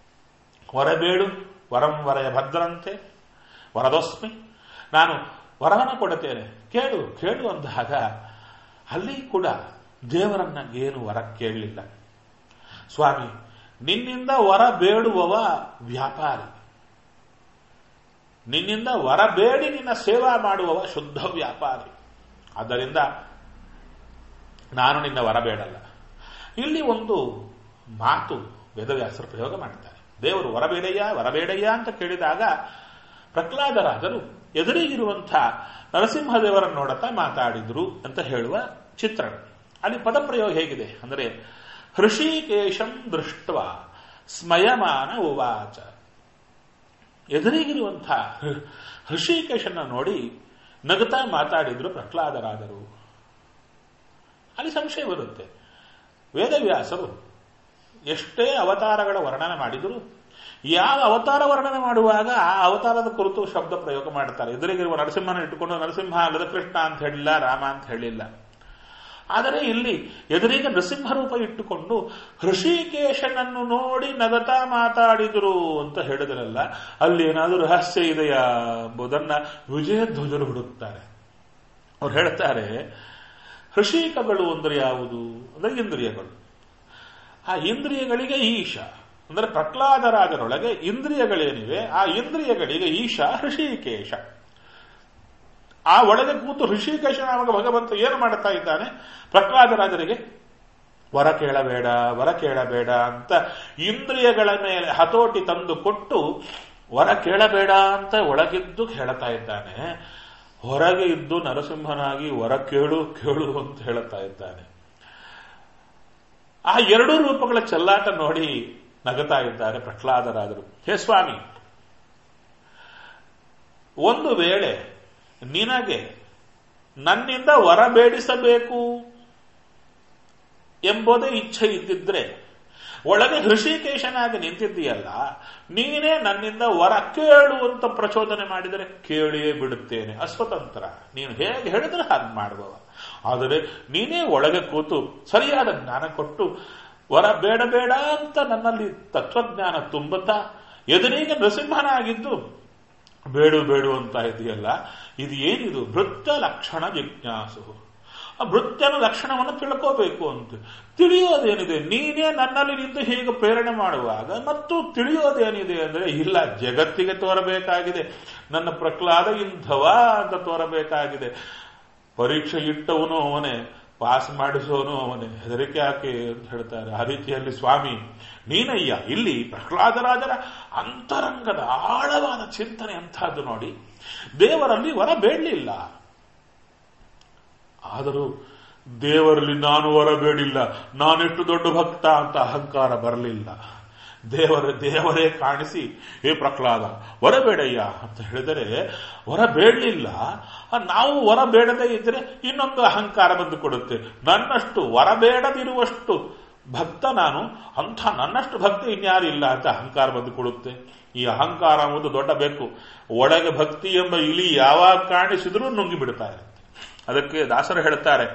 ವರಬೇಡು ವರಂ ವರಯ ಭದ್ರಂತೆ ವರದೋಸ್ಮಿ ನಾನು ವರವನ್ನು ಕೊಡುತ್ತೇನೆ ಕೇಳು ಕೇಳು ಅಂದಾಗ ಅಲ್ಲಿ ಕೂಡ ದೇವರನ್ನ ಏನು ವರ ಕೇಳಲಿಲ್ಲ ಸ್ವಾಮಿ ನಿನ್ನಿಂದ ವರ ಬೇಡುವವ ವ್ಯಾಪಾರಿ ನಿನ್ನಿಂದ ವರ ಬೇಡಿ ನಿನ್ನ ಸೇವಾ ಮಾಡುವವ ಶುದ್ಧ ವ್ಯಾಪಾರಿ ಆದ್ದರಿಂದ ನಾನು ನಿನ್ನ ವರ ಬೇಡಲ್ಲ ಇಲ್ಲಿ ಒಂದು ಮಾತು ವೇದವ್ಯಾಸರು ಪ್ರಯೋಗ ಮಾಡ್ತಾರೆ ದೇವರು ವರಬೇಡಯ್ಯ ವರಬೇಡಯ್ಯ ಅಂತ ಕೇಳಿದಾಗ ಪ್ರಹ್ಲಾದರಾಜರು ಎದುರಿಗಿರುವಂಥ ನರಸಿಂಹದೇವರನ್ನು ನೋಡುತ್ತಾ ಮಾತಾಡಿದ್ರು ಅಂತ ಹೇಳುವ ಚಿತ್ರಣ ಅಲ್ಲಿ ಪದಪ್ರಯೋಗ ಹೇಗಿದೆ ಅಂದರೆ ಹೃಷಿಕೇಶಂ ದೃಷ್ಟ ಸ್ಮಯಮಾನ ಉವಾಚ ಎದುರಿಗಿರುವಂಥ ಹೃಷಿಕೇಶನ್ನ ನೋಡಿ ನಗುತ್ತಾ ಮಾತಾಡಿದ್ರು ಪ್ರಹ್ಲಾದರಾದರು ಅಲ್ಲಿ ಸಂಶಯ ಬರುತ್ತೆ ವೇದವ್ಯಾಸರು ಎಷ್ಟೇ ಅವತಾರಗಳ ವರ್ಣನೆ ಮಾಡಿದರೂ ಯಾವ ಅವತಾರ ವರ್ಣನೆ ಮಾಡುವಾಗ ಆ ಅವತಾರದ ಕುರಿತು ಶಬ್ದ ಪ್ರಯೋಗ ಮಾಡ್ತಾರೆ ಎದುರಿಗಿರುವ ನರಸಿಂಹನ ಇಟ್ಟುಕೊಂಡು ನರಸಿಂಹ ಅಲ್ಲದ ಕೃಷ್ಣ ಅಂತ ಹೇಳಿಲ್ಲ ರಾಮ ಅಂತ ಹೇಳಿಲ್ಲ ಆದರೆ ಇಲ್ಲಿ ಎದುರಿಗೆ ನರಸಿಂಹ ರೂಪ ಇಟ್ಟುಕೊಂಡು ಹೃಷಿಕೇಶನನ್ನು ನೋಡಿ ನಗತಾ ಮಾತಾಡಿದರು ಅಂತ ಹೇಳಿದ್ರಲ್ಲ ಅಲ್ಲಿ ಏನಾದರೂ ರಹಸ್ಯ ಇದೆಯಾ ಎಂಬುದನ್ನ ವಿಜಯಧ್ವಜರು ಹುಡುಕ್ತಾರೆ ಅವ್ರು ಹೇಳ್ತಾರೆ ಹೃಷಿಕಗಳು ಅಂದ್ರೆ ಯಾವುದು ಅಂದ್ರೆ ಇಂದ್ರಿಯಗಳು ಆ ಇಂದ್ರಿಯಗಳಿಗೆ ಈಶ ಅಂದ್ರೆ ಪ್ರಹ್ಲಾದರಾಜರೊಳಗೆ ಇಂದ್ರಿಯಗಳೇನಿವೆ ಆ ಇಂದ್ರಿಯಗಳಿಗೆ ಈಶ ಹೃಷಿಕೇಶ ಆ ಒಳಗೆ ಕೂತು ಋಷಿಕೇಶ ನಾಮಕ ಭಗವಂತ ಏನು ಮಾಡುತ್ತಾ ಇದ್ದಾನೆ ಪ್ರಹ್ಲಾದರಾಜರಿಗೆ ವರ ಕೇಳಬೇಡ ವರ ಕೇಳಬೇಡ ಅಂತ ಇಂದ್ರಿಯಗಳ ಮೇಲೆ ಹತೋಟಿ ತಂದು ಕೊಟ್ಟು ವರ ಕೇಳಬೇಡ ಅಂತ ಒಳಗಿದ್ದು ಹೇಳ್ತಾ ಇದ್ದಾನೆ ಹೊರಗೆ ಇದ್ದು ನರಸಿಂಹನಾಗಿ ವರ ಕೇಳು ಕೇಳು ಅಂತ ಹೇಳುತ್ತಾ ಇದ್ದಾನೆ ಆ ಎರಡೂ ರೂಪಗಳ ಚೆಲ್ಲಾಟ ನೋಡಿ ನಗತಾ ಇದ್ದಾರೆ ಪ್ರಹ್ಲಾದರಾದರು ಹೇ ಸ್ವಾಮಿ ಒಂದು ವೇಳೆ ನಿನಗೆ ನನ್ನಿಂದ ವರ ಬೇಡಿಸಬೇಕು ಎಂಬುದೇ ಇಚ್ಛೆ ಇದ್ದಿದ್ರೆ ಒಳಗೆ ಹೃಷಿಕೇಶನಾಗಿ ನಿಂತಿದ್ದೀಯಲ್ಲ ನೀನೇ ನನ್ನಿಂದ ವರ ಕೇಳು ಅಂತ ಪ್ರಚೋದನೆ ಮಾಡಿದರೆ ಕೇಳಿಯೇ ಬಿಡುತ್ತೇನೆ ಅಸ್ವತಂತ್ರ ನೀನು ಹೇಗೆ ಹೇಳಿದ್ರೆ ಹಾಗೆ ಮಾಡುವವ ಆದರೆ ನೀನೇ ಒಳಗೆ ಕೂತು ಸರಿಯಾದ ಜ್ಞಾನ ಕೊಟ್ಟು ವರ ಬೇಡ ಬೇಡ ಅಂತ ನನ್ನಲ್ಲಿ ತತ್ವಜ್ಞಾನ ತುಂಬುತ್ತಾ ಎದುರಿಗೆ ನೃಸಿಂಹನಾಗಿದ್ದು ಬೇಡು ಬೇಡು ಅಂತ ಇದೆಯಲ್ಲ ಇದು ಏನಿದು ಭೃತ್ಯ ಲಕ್ಷಣ ಜಿಜ್ಞಾಸು ಆ ಭೃತ್ಯನ ಲಕ್ಷಣವನ್ನು ತಿಳ್ಕೋಬೇಕು ಅಂತ ತಿಳಿಯೋದೇನಿದೆ ನೀನೇ ನನ್ನಲ್ಲಿ ನಿಂತು ಹೀಗೆ ಪ್ರೇರಣೆ ಮಾಡುವಾಗ ಮತ್ತು ತಿಳಿಯೋದೇನಿದೆ ಅಂದ್ರೆ ಇಲ್ಲ ಜಗತ್ತಿಗೆ ತೋರಬೇಕಾಗಿದೆ ನನ್ನ ಪ್ರಹ್ಲಾದ ಇಂಥವ ಅಂತ ತೋರಬೇಕಾಗಿದೆ ಪರೀಕ್ಷೆ ಇಟ್ಟವನು ಅವನೇ ಪಾಸ್ ಮಾಡಿಸೋನು ಅವನೇ ಹೆದರಿಕೆ ಯಾಕೆ ಅಂತ ಹೇಳ್ತಾರೆ ಆ ರೀತಿಯಲ್ಲಿ ಸ್ವಾಮಿ ನೀನಯ್ಯ ಇಲ್ಲಿ ಪ್ರಹ್ಲಾದರಾಜರ ಅಂತರಂಗದ ಆಳವಾದ ಚಿಂತನೆ ಅಂತಹದ್ದು ನೋಡಿ ದೇವರಲ್ಲಿ ವರ ಬೇಡಲಿಲ್ಲ ಆದರೂ ದೇವರಲ್ಲಿ ನಾನು ವರ ಬೇಡಿಲ್ಲ ನಾನೆಷ್ಟು ದೊಡ್ಡ ಭಕ್ತ ಅಂತ ಅಹಂಕಾರ ಬರಲಿಲ್ಲ ದೇವರ ದೇವರೇ ಕಾಣಿಸಿ ಹೇ ಪ್ರಹ್ಲಾದ ವರ ಬೇಡಯ್ಯ ಅಂತ ಹೇಳಿದರೆ ವರ ಬೇಡಲಿಲ್ಲ ನಾವು ವರ ಬೇಡದೇ ಇದ್ರೆ ಇನ್ನೊಂದು ಅಹಂಕಾರ ಬಂದು ಕೊಡುತ್ತೆ ನನ್ನಷ್ಟು ವರ ಬೇಡದಿರುವಷ್ಟು ಭಕ್ತ ನಾನು ಅಂಥ ನನ್ನಷ್ಟು ಭಕ್ತಿ ಇನ್ಯಾರಿಲ್ಲ ಅಂತ ಅಹಂಕಾರ ಬಂದು ಕೊಡುತ್ತೆ ಈ ಅಹಂಕಾರ ಒಂದು ದೊಡ್ಡ ಬೇಕು ಒಳಗೆ ಭಕ್ತಿ ಎಂಬ ಇಲಿ ಯಾವಾಗ ಕಾಣಿಸಿದ್ರೂ ನುಂಗಿ ಬಿಡ್ತಾ ಇರುತ್ತೆ ಅದಕ್ಕೆ ದಾಸರು ಹೇಳ್ತಾರೆ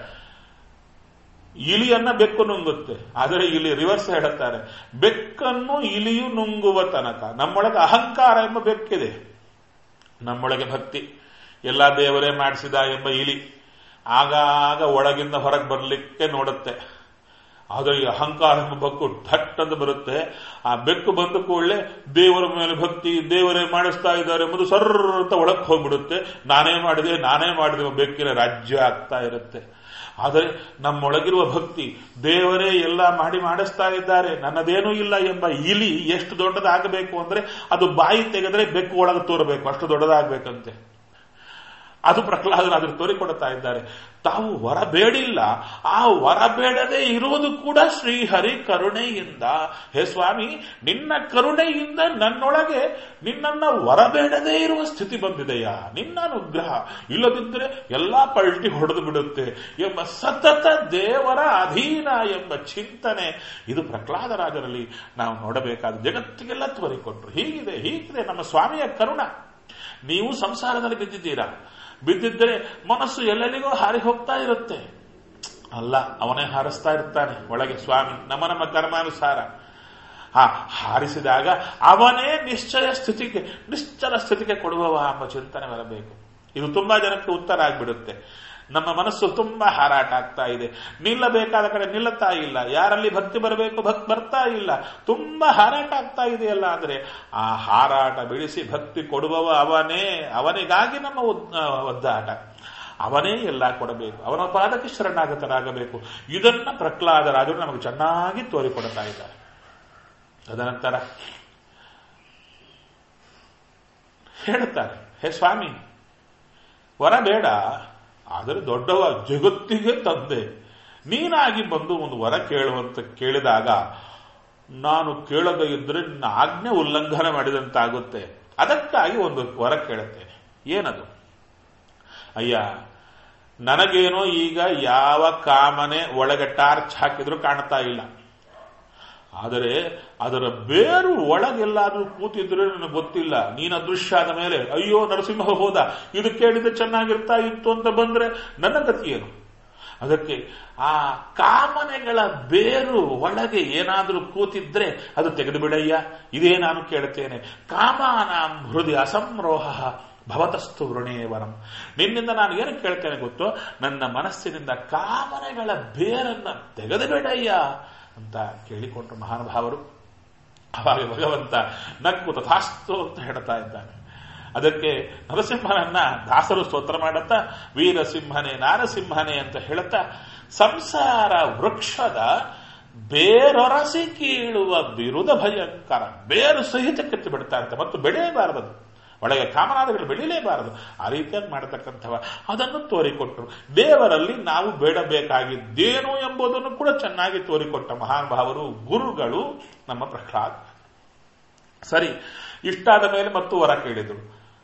ಇಲಿಯನ್ನ ಬೆಕ್ಕು ನುಂಗುತ್ತೆ ಆದರೆ ಇಲ್ಲಿ ರಿವರ್ಸ್ ಹೇಳುತ್ತಾರೆ ಬೆಕ್ಕನ್ನು ಇಲಿಯು ನುಂಗುವ ತನಕ ನಮ್ಮೊಳಗೆ ಅಹಂಕಾರ ಎಂಬ ಬೆಕ್ಕಿದೆ ನಮ್ಮೊಳಗೆ ಭಕ್ತಿ ಎಲ್ಲ ದೇವರೇ ಮಾಡಿಸಿದ ಎಂಬ ಇಲಿ ಆಗಾಗ ಒಳಗಿಂದ ಹೊರಗೆ ಬರಲಿಕ್ಕೆ ನೋಡುತ್ತೆ ಆದರೆ ಈ ಅಹಂಕಾರ ಎಂಬ ಬೆಕ್ಕು ಠಟ್ ಅಂತ ಬರುತ್ತೆ ಆ ಬೆಕ್ಕು ಬಂದ ಕೂಡಲೇ ದೇವರ ಮೇಲೆ ಭಕ್ತಿ ದೇವರೇ ಮಾಡಿಸ್ತಾ ಇದ್ದಾರೆ ಎಂಬುದು ಸರ್ರ ಅಂತ ಒಳಕ್ಕೆ ಹೋಗ್ಬಿಡುತ್ತೆ ನಾನೇ ಮಾಡಿದೆ ನಾನೇ ಮಾಡಿದೆ ಬೆಕ್ಕಿನ ರಾಜ್ಯ ಆಗ್ತಾ ಇರುತ್ತೆ ಆದರೆ ನಮ್ಮೊಳಗಿರುವ ಭಕ್ತಿ ದೇವರೇ ಎಲ್ಲ ಮಾಡಿ ಮಾಡಿಸ್ತಾ ಇದ್ದಾರೆ ನನ್ನದೇನೂ ಇಲ್ಲ ಎಂಬ ಇಲಿ ಎಷ್ಟು ದೊಡ್ಡದಾಗಬೇಕು ಅಂದ್ರೆ ಅದು ಬಾಯಿ ತೆಗೆದ್ರೆ ಬೆಕ್ಕು ಒಳಗೆ ತೋರಬೇಕು ಅಷ್ಟು ದೊಡ್ಡದಾಗಬೇಕಂತೆ ಅದು ಪ್ರಹ್ಲಾದರಾದರು ತೋರಿಕೊಡುತ್ತಾ ಇದ್ದಾರೆ ತಾವು ವರ ಬೇಡಿಲ್ಲ ಆ ವರ ಬೇಡದೆ ಇರುವುದು ಕೂಡ ಶ್ರೀಹರಿ ಕರುಣೆಯಿಂದ ಹೇ ಸ್ವಾಮಿ ನಿನ್ನ ಕರುಣೆಯಿಂದ ನನ್ನೊಳಗೆ ನಿನ್ನನ್ನ ವರ ಬೇಡದೇ ಇರುವ ಸ್ಥಿತಿ ಬಂದಿದೆಯಾ ನಿನ್ನ ಅನುಗ್ರಹ ಇಲ್ಲದಿದ್ದರೆ ಎಲ್ಲಾ ಪಲ್ಟಿ ಹೊಡೆದು ಬಿಡುತ್ತೆ ಎಂಬ ಸತತ ದೇವರ ಅಧೀನ ಎಂಬ ಚಿಂತನೆ ಇದು ಪ್ರಹ್ಲಾದರಾಜರಲ್ಲಿ ನಾವು ನೋಡಬೇಕಾದ ಜಗತ್ತಿಗೆಲ್ಲ ತೋರಿಕೊಟ್ರು ಹೀಗಿದೆ ಹೀಗಿದೆ ನಮ್ಮ ಸ್ವಾಮಿಯ ಕರುಣ ನೀವು ಸಂಸಾರದಲ್ಲಿ ಬಿದ್ದಿದ್ದೀರಾ ಬಿದ್ದಿದ್ದರೆ ಮನಸ್ಸು ಎಲ್ಲೆಲ್ಲಿಗೋ ಹಾರಿ ಹೋಗ್ತಾ ಇರುತ್ತೆ ಅಲ್ಲ ಅವನೇ ಹಾರಿಸ್ತಾ ಇರ್ತಾನೆ ಒಳಗೆ ಸ್ವಾಮಿ ನಮ್ಮ ನಮ್ಮ ಕರ್ಮಾನುಸಾರ ಆ ಹಾರಿಸಿದಾಗ ಅವನೇ ನಿಶ್ಚಯ ಸ್ಥಿತಿಗೆ ನಿಶ್ಚಲ ಸ್ಥಿತಿಗೆ ಕೊಡುವವ ಎಂಬ ಚಿಂತನೆ ಬರಬೇಕು ಇದು ತುಂಬಾ ಜನಕ್ಕೆ ಉತ್ತರ ಆಗ್ಬಿಡುತ್ತೆ ನಮ್ಮ ಮನಸ್ಸು ತುಂಬಾ ಹಾರಾಟ ಆಗ್ತಾ ಇದೆ ನಿಲ್ಲಬೇಕಾದ ಕಡೆ ನಿಲ್ಲುತ್ತಾ ಇಲ್ಲ ಯಾರಲ್ಲಿ ಭಕ್ತಿ ಬರಬೇಕು ಭಕ್ತಿ ಬರ್ತಾ ಇಲ್ಲ ತುಂಬಾ ಹಾರಾಟ ಆಗ್ತಾ ಇದೆಯಲ್ಲ ಅಂದ್ರೆ ಆ ಹಾರಾಟ ಬಿಡಿಸಿ ಭಕ್ತಿ ಕೊಡುವವ ಅವನೇ ಅವನಿಗಾಗಿ ನಮ್ಮ ಒದ್ದಾಟ ಅವನೇ ಎಲ್ಲ ಕೊಡಬೇಕು ಅವನ ಪಾದಕ್ಕೆ ಶರಣಾಗತರಾಗಬೇಕು ಇದನ್ನ ಪ್ರಹ್ಲಾದರಾಜರು ನಮಗೆ ಚೆನ್ನಾಗಿ ತೋರಿಕೊಡ್ತಾ ಇದ್ದಾರೆ ತದನಂತರ ಹೇಳುತ್ತಾರೆ ಹೇ ಸ್ವಾಮಿ ವರ ಬೇಡ ಆದರೆ ದೊಡ್ಡವ ಜಗತ್ತಿಗೆ ತಂದೆ ನೀನಾಗಿ ಬಂದು ಒಂದು ವರ ಕೇಳುವಂತ ಕೇಳಿದಾಗ ನಾನು ಕೇಳದೇ ಇದ್ರೆ ನಿನ್ನ ಆಜ್ಞೆ ಉಲ್ಲಂಘನೆ ಮಾಡಿದಂತಾಗುತ್ತೆ ಅದಕ್ಕಾಗಿ ಒಂದು ವರ ಕೇಳುತ್ತೇನೆ ಏನದು ಅಯ್ಯ ನನಗೇನೋ ಈಗ ಯಾವ ಕಾಮನೆ ಒಳಗೆ ಟಾರ್ಚ್ ಹಾಕಿದ್ರು ಕಾಣ್ತಾ ಇಲ್ಲ ಆದರೆ ಅದರ ಬೇರು ಒಳಗೆಲ್ಲಾದ್ರೂ ಕೂತಿದ್ರೆ ನನಗೆ ಗೊತ್ತಿಲ್ಲ ನೀನು ಅದೃಶ್ಯ ಆದ ಮೇಲೆ ಅಯ್ಯೋ ನರಸಿಂಹ ಹೋದ ಇದು ಕೇಳಿದ್ರೆ ಚೆನ್ನಾಗಿರ್ತಾ ಇತ್ತು ಅಂತ ಬಂದ್ರೆ ನನ್ನ ಗತಿ ಏನು ಅದಕ್ಕೆ ಆ ಕಾಮನೆಗಳ ಬೇರು ಒಳಗೆ ಏನಾದರೂ ಕೂತಿದ್ರೆ ಅದು ತೆಗೆದು ಬಿಡಯ್ಯ ಇದೇ ನಾನು ಕೇಳುತ್ತೇನೆ ಕಾಮಾನಾಂ ಹೃದಯ ಅಸಂರೋಹ ಭವತಸ್ತು ವೃಣೇವರಂ ನಿನ್ನಿಂದ ನಾನು ಏನು ಕೇಳ್ತೇನೆ ಗೊತ್ತು ನನ್ನ ಮನಸ್ಸಿನಿಂದ ಕಾಮನೆಗಳ ಬೇರನ್ನ ತೆಗೆದು ಬಿಡಯ್ಯ ಅಂತ ಕೇಳಿಕೊಂಡ್ರು ಮಹಾನುಭಾವರು ಅವಾಗ ಭಗವಂತ ನಕ್ಕು ತಥಾಸ್ತು ಅಂತ ಹೇಳ್ತಾ ಇದ್ದಾನೆ ಅದಕ್ಕೆ ನರಸಿಂಹನನ್ನ ದಾಸರು ಸ್ತೋತ್ರ ಮಾಡುತ್ತಾ ವೀರಸಿಂಹನೇ ನಾರಸಿಂಹನೇ ಅಂತ ಹೇಳುತ್ತಾ ಸಂಸಾರ ವೃಕ್ಷದ ಬೇರೊರಸಿ ಕೀಳುವ ಬಿರುದ ಭಯಂಕರ ಬೇರು ಸಹಿತ ಕೆತ್ತಿ ಬಿಡ್ತಾ ಮತ್ತು ಬೆಳೆಯಬಾರದು ಒಳಗೆ ಕಾಮನಾದಗಳು ಬೆಳೀಲೇಬಾರದು ಆ ರೀತಿಯಾಗಿ ಮಾಡತಕ್ಕಂಥವ ಅದನ್ನು ತೋರಿಕೊಟ್ಟರು ದೇವರಲ್ಲಿ ನಾವು ಬೇಡಬೇಕಾಗಿದ್ದೇನು ಎಂಬುದನ್ನು ಕೂಡ ಚೆನ್ನಾಗಿ ತೋರಿಕೊಟ್ಟ ಮಹಾನುಭಾವರು ಗುರುಗಳು ನಮ್ಮ ಪ್ರಹ್ಲಾದ್ ಸರಿ ಇಷ್ಟಾದ ಮೇಲೆ ಮತ್ತು ವರ ಕೇಳಿದರು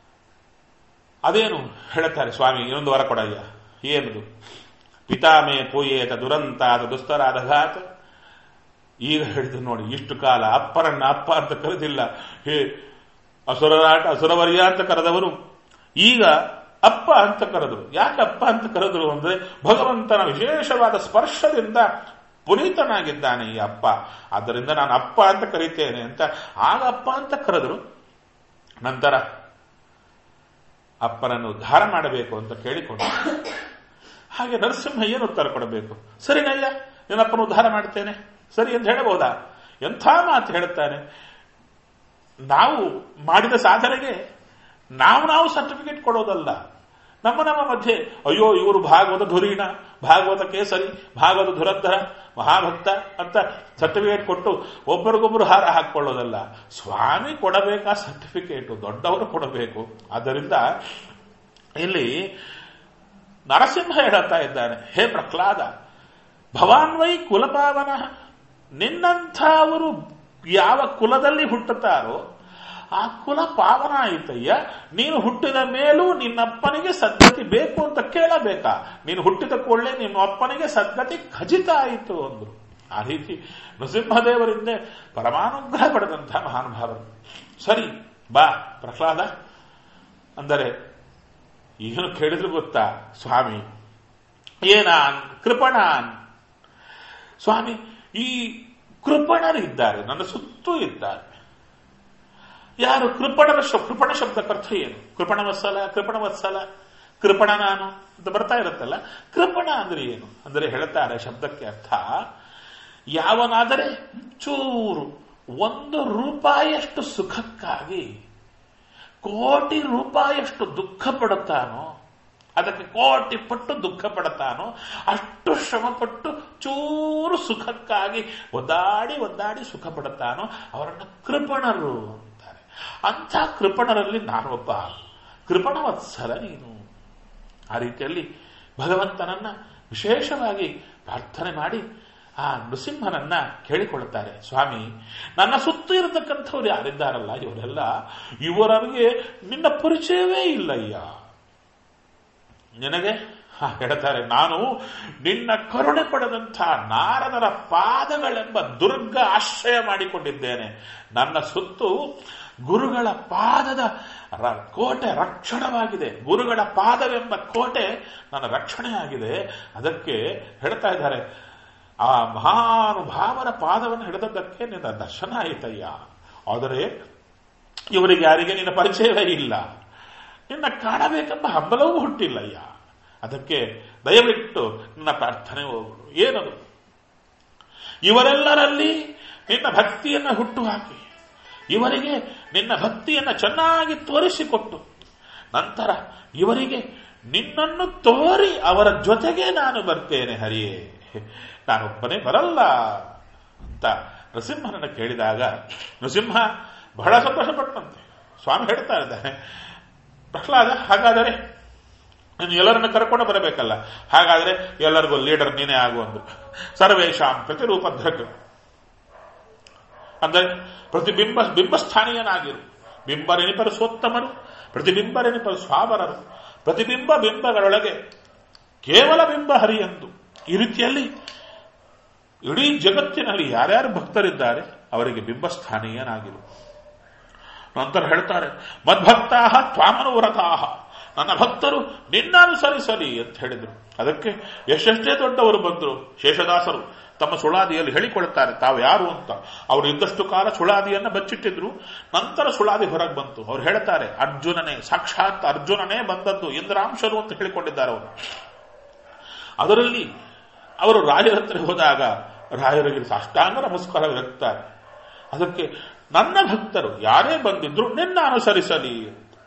ಅದೇನು ಹೇಳುತ್ತಾರೆ ಸ್ವಾಮಿ ಇನ್ನೊಂದು ವರ ಕೊಡಯ್ಯ ಏನದು ಪಿತಾಮೇ ಪೂಯೇತ ದುರಂತಾದ ದುಸ್ತರಾದ ಘಾತ ಈಗ ಹೇಳಿದ್ರು ನೋಡಿ ಇಷ್ಟು ಕಾಲ ಅಪ್ಪರನ್ನ ಅಪ್ಪ ಅಂತ ಕರೆದಿಲ್ಲ ಹೇ ಅಸುರರಾಟ ಅಸುರವರ್ಯ ಅಂತ ಕರೆದವರು ಈಗ ಅಪ್ಪ ಅಂತ ಕರೆದ್ರು ಯಾಕೆ ಅಪ್ಪ ಅಂತ ಕರೆದ್ರು ಅಂದ್ರೆ ಭಗವಂತನ ವಿಶೇಷವಾದ ಸ್ಪರ್ಶದಿಂದ ಪುನೀತನಾಗಿದ್ದಾನೆ ಈ ಅಪ್ಪ ಆದ್ದರಿಂದ ನಾನು ಅಪ್ಪ ಅಂತ ಕರೀತೇನೆ ಅಂತ ಆಗ ಅಪ್ಪ ಅಂತ ಕರೆದ್ರು ನಂತರ ಅಪ್ಪನನ್ನು ಉದ್ಧಾರ ಮಾಡಬೇಕು ಅಂತ ಕೇಳಿಕೊಂಡು ಹಾಗೆ ನರಸಿಂಹ ಏನು ಉತ್ತರ ಕೊಡಬೇಕು ಸರಿನಯ್ಯ ನಿನ್ನಪ್ಪನ ಉದ್ಧಾರ ಮಾಡ್ತೇನೆ ಸರಿ ಅಂತ ಹೇಳಬಹುದಾ ಎಂಥ ಮಾತು ಹೇಳುತ್ತಾನೆ ನಾವು ಮಾಡಿದ ಸಾಧನೆಗೆ ನಾವು ನಾವು ಸರ್ಟಿಫಿಕೇಟ್ ಕೊಡೋದಲ್ಲ ನಮ್ಮ ನಮ್ಮ ಮಧ್ಯೆ ಅಯ್ಯೋ ಇವರು ಭಾಗವತ ಧುರೀಣ ಭಾಗವತ ಕೇಸರಿ ಭಾಗವತ ಧುರಂಧರ ಮಹಾಭಕ್ತ ಅಂತ ಸರ್ಟಿಫಿಕೇಟ್ ಕೊಟ್ಟು ಒಬ್ಬರಿಗೊಬ್ಬರು ಹಾರ ಹಾಕೊಳ್ಳೋದಲ್ಲ ಸ್ವಾಮಿ ಕೊಡಬೇಕಾ ಸರ್ಟಿಫಿಕೇಟ್ ದೊಡ್ಡವರು ಕೊಡಬೇಕು ಆದ್ದರಿಂದ ಇಲ್ಲಿ ನರಸಿಂಹ ಹೇಳುತ್ತಾ ಇದ್ದಾನೆ ಹೇ ಪ್ರಹ್ಲಾದ ಭವಾನ್ವೈ ಕುಲಪಾವನ ನಿನ್ನಂಥವರು ಯಾವ ಕುಲದಲ್ಲಿ ಹುಟ್ಟುತ್ತಾರೋ ಆ ಕುಲ ಪಾವನ ಆಯಿತಯ್ಯ ನೀನು ಹುಟ್ಟಿದ ಮೇಲೂ ನಿನ್ನಪ್ಪನಿಗೆ ಸದ್ಗತಿ ಬೇಕು ಅಂತ ಕೇಳಬೇಕಾ ನೀನು ಹುಟ್ಟಿದ ಕೂಡಲೇ ನಿಮ್ಮ ಅಪ್ಪನಿಗೆ ಸದ್ಗತಿ ಖಚಿತ ಆಯಿತು ಅಂದ್ರು ಆ ರೀತಿ ನೃಸಿಂಹದೇವರಿಂದ ಪರಮಾನುಗ್ರಹ ಪಡೆದಂತಹ ಮಹಾನುಭಾವರು ಸರಿ ಬಾ ಪ್ರಹ್ಲಾದ ಅಂದರೆ ಏನು ಕೇಳಿದ್ರು ಗೊತ್ತಾ ಸ್ವಾಮಿ ಏನಾನ್ ಕೃಪಣಾನ್ ಸ್ವಾಮಿ ಈ ಕೃಪಣರಿದ್ದಾರೆ ನನ್ನ ಸುತ್ತೂ ಇದ್ದಾರೆ ಯಾರು ಕೃಪಣರ ಕೃಪಣ ಶಬ್ದಕ್ಕೆ ಅರ್ಥ ಏನು ಕೃಪಣ ವತ್ಸಲ ಕೃಪಣ ವತ್ಸಲ ಕೃಪಣ ನಾನು ಅಂತ ಬರ್ತಾ ಇರುತ್ತಲ್ಲ ಕೃಪಣ ಅಂದ್ರೆ ಏನು ಅಂದ್ರೆ ಹೇಳ್ತಾರೆ ಶಬ್ದಕ್ಕೆ ಅರ್ಥ ಯಾವನಾದರೆ ಚೂರು ಒಂದು ರೂಪಾಯಿಯಷ್ಟು ಸುಖಕ್ಕಾಗಿ ಕೋಟಿ ರೂಪಾಯಿಯಷ್ಟು ದುಃಖ ಪಡುತ್ತಾನೋ ಅದಕ್ಕೆ ಕೋಟಿ ಪಟ್ಟು ದುಃಖ ಪಡುತ್ತಾನೋ ಅಷ್ಟು ಶ್ರಮಪಟ್ಟು ಚೂರು ಸುಖಕ್ಕಾಗಿ ಒದ್ದಾಡಿ ಒದ್ದಾಡಿ ಸುಖ ಪಡುತ್ತಾನೋ ಅವರನ್ನು ಕೃಪಣರು ಅಂತಾರೆ ಅಂಥ ಕೃಪಣರಲ್ಲಿ ನಾನೊಬ್ಬ ಕೃಪಣ ವತ್ಸಲ ನೀನು ಆ ರೀತಿಯಲ್ಲಿ ಭಗವಂತನನ್ನ ವಿಶೇಷವಾಗಿ ಪ್ರಾರ್ಥನೆ ಮಾಡಿ ಆ ನೃಸಿಂಹನನ್ನ ಕೇಳಿಕೊಳ್ಳುತ್ತಾರೆ ಸ್ವಾಮಿ ನನ್ನ ಸುತ್ತ ಇರತಕ್ಕಂಥವ್ರು ಯಾರಿದ್ದಾರಲ್ಲ ಇವರೆಲ್ಲ ಇವರಿಗೆ ನಿನ್ನ ಪರಿಚಯವೇ ಇಲ್ಲಯ್ಯ ನಿನಗೆ ಹೇಳ್ತಾರೆ ನಾನು ನಿನ್ನ ಕರುಣೆ ಪಡೆದಂಥ ನಾರದರ ಪಾದಗಳೆಂಬ ದುರ್ಗ ಆಶ್ರಯ ಮಾಡಿಕೊಂಡಿದ್ದೇನೆ ನನ್ನ ಸುತ್ತು ಗುರುಗಳ ಪಾದದ ಕೋಟೆ ರಕ್ಷಣವಾಗಿದೆ ಗುರುಗಳ ಪಾದವೆಂಬ ಕೋಟೆ ನನ್ನ ರಕ್ಷಣೆ ಆಗಿದೆ ಅದಕ್ಕೆ ಹೇಳ್ತಾ ಇದ್ದಾರೆ ಆ ಮಹಾನುಭಾವನ ಪಾದವನ್ನು ಹಿಡಿದದ್ದಕ್ಕೆ ನಿನ್ನ ದರ್ಶನ ಆಯಿತಯ್ಯ ಆದರೆ ಇವರಿಗೆ ಯಾರಿಗೆ ನಿನ್ನ ಪರಿಚಯವೇ ಇಲ್ಲ ನಿನ್ನ ಕಾಣಬೇಕೆಂಬ ಹಂಬಲವೂ ಹುಟ್ಟಿಲ್ಲಯ್ಯ ಅದಕ್ಕೆ ದಯವಿಟ್ಟು ನಿನ್ನ ಪ್ರಾರ್ಥನೆ ಹೋಗುದು ಏನದು ಇವರೆಲ್ಲರಲ್ಲಿ ನಿನ್ನ ಭಕ್ತಿಯನ್ನು ಹುಟ್ಟು ಹಾಕಿ ಇವರಿಗೆ ನಿನ್ನ ಭಕ್ತಿಯನ್ನು ಚೆನ್ನಾಗಿ ತೋರಿಸಿಕೊಟ್ಟು ನಂತರ ಇವರಿಗೆ ನಿನ್ನನ್ನು ತೋರಿ ಅವರ ಜೊತೆಗೆ ನಾನು ಬರ್ತೇನೆ ಹರಿಯೇ ನಾನೊಬ್ಬನೇ ಬರಲ್ಲ ಅಂತ ನೃಸಿಂಹನನ್ನು ಕೇಳಿದಾಗ ನೃಸಿಂಹ ಬಹಳ ಸಂತೋಷಪಟ್ಟಂತೆ ಸ್ವಾಮಿ ಹೇಳ್ತಾ ಇದ್ದಾನೆ ಪ್ರಹ್ಲಾದ ಹಾಗಾದರೆ ನೀನು ಎಲ್ಲರನ್ನು ಕರ್ಕೊಂಡು ಬರಬೇಕಲ್ಲ ಹಾಗಾದ್ರೆ ಎಲ್ಲರಿಗೂ ಲೀಡರ್ ನೀನೇ ಆಗು ಅಂದ್ರು ಸರ್ವೇಶಾಂ ಪ್ರತಿರೂಪಧ್ರಕ್ ಅಂದರೆ ಪ್ರತಿಬಿಂಬ ಬಿಂಬಸ್ಥಾನೀಯನಾಗಿರು ಬಿಂಬರೆನಿಪರು ಸೋತ್ತಮರು ಪ್ರತಿಬಿಂಬರೆನಿಪರು ಸ್ವಾಮರರು ಪ್ರತಿಬಿಂಬ ಬಿಂಬಗಳೊಳಗೆ ಕೇವಲ ಬಿಂಬ ಹರಿಯಂದು ಈ ರೀತಿಯಲ್ಲಿ ಇಡೀ ಜಗತ್ತಿನಲ್ಲಿ ಯಾರ್ಯಾರು ಭಕ್ತರಿದ್ದಾರೆ ಅವರಿಗೆ ಬಿಂಬಸ್ಥಾನೀಯನಾಗಿರು ನಂತರ ಹೇಳ್ತಾರೆ ಮದ್ಭಕ್ತಾ ತ್ವಾಮನುವ್ರತಾಹ ನನ್ನ ಭಕ್ತರು ನಿನ್ನ ಅನುಸರಿಸಲಿ ಅಂತ ಹೇಳಿದರು ಅದಕ್ಕೆ ಎಷ್ಟೆಷ್ಟೇ ದೊಡ್ಡವರು ಬಂದರು ಶೇಷದಾಸರು ತಮ್ಮ ಸುಳಾದಿಯಲ್ಲಿ ಹೇಳಿಕೊಳ್ತಾರೆ ತಾವು ಯಾರು ಅಂತ ಅವರು ಇದ್ದಷ್ಟು ಕಾಲ ಸುಳಾದಿಯನ್ನ ಬಚ್ಚಿಟ್ಟಿದ್ರು ನಂತರ ಸುಳಾದಿ ಹೊರಗೆ ಬಂತು ಅವ್ರು ಹೇಳ್ತಾರೆ ಅರ್ಜುನನೇ ಸಾಕ್ಷಾತ್ ಅರ್ಜುನನೇ ಬಂದದ್ದು ಇಂದ್ರಾಂಶರು ಅಂತ ಹೇಳಿಕೊಂಡಿದ್ದಾರೆ ಅವರು ಅದರಲ್ಲಿ ಅವರು ರಾಯರ ಹತ್ರ ಹೋದಾಗ ರಾಯರಿಗೆ ಸಾಷ್ಟಾಂಗ ನಮಸ್ಕಾರವಿರುತ್ತಾರೆ ಅದಕ್ಕೆ ನನ್ನ ಭಕ್ತರು ಯಾರೇ ಬಂದಿದ್ರು ನಿನ್ನ ಅನುಸರಿಸಲಿ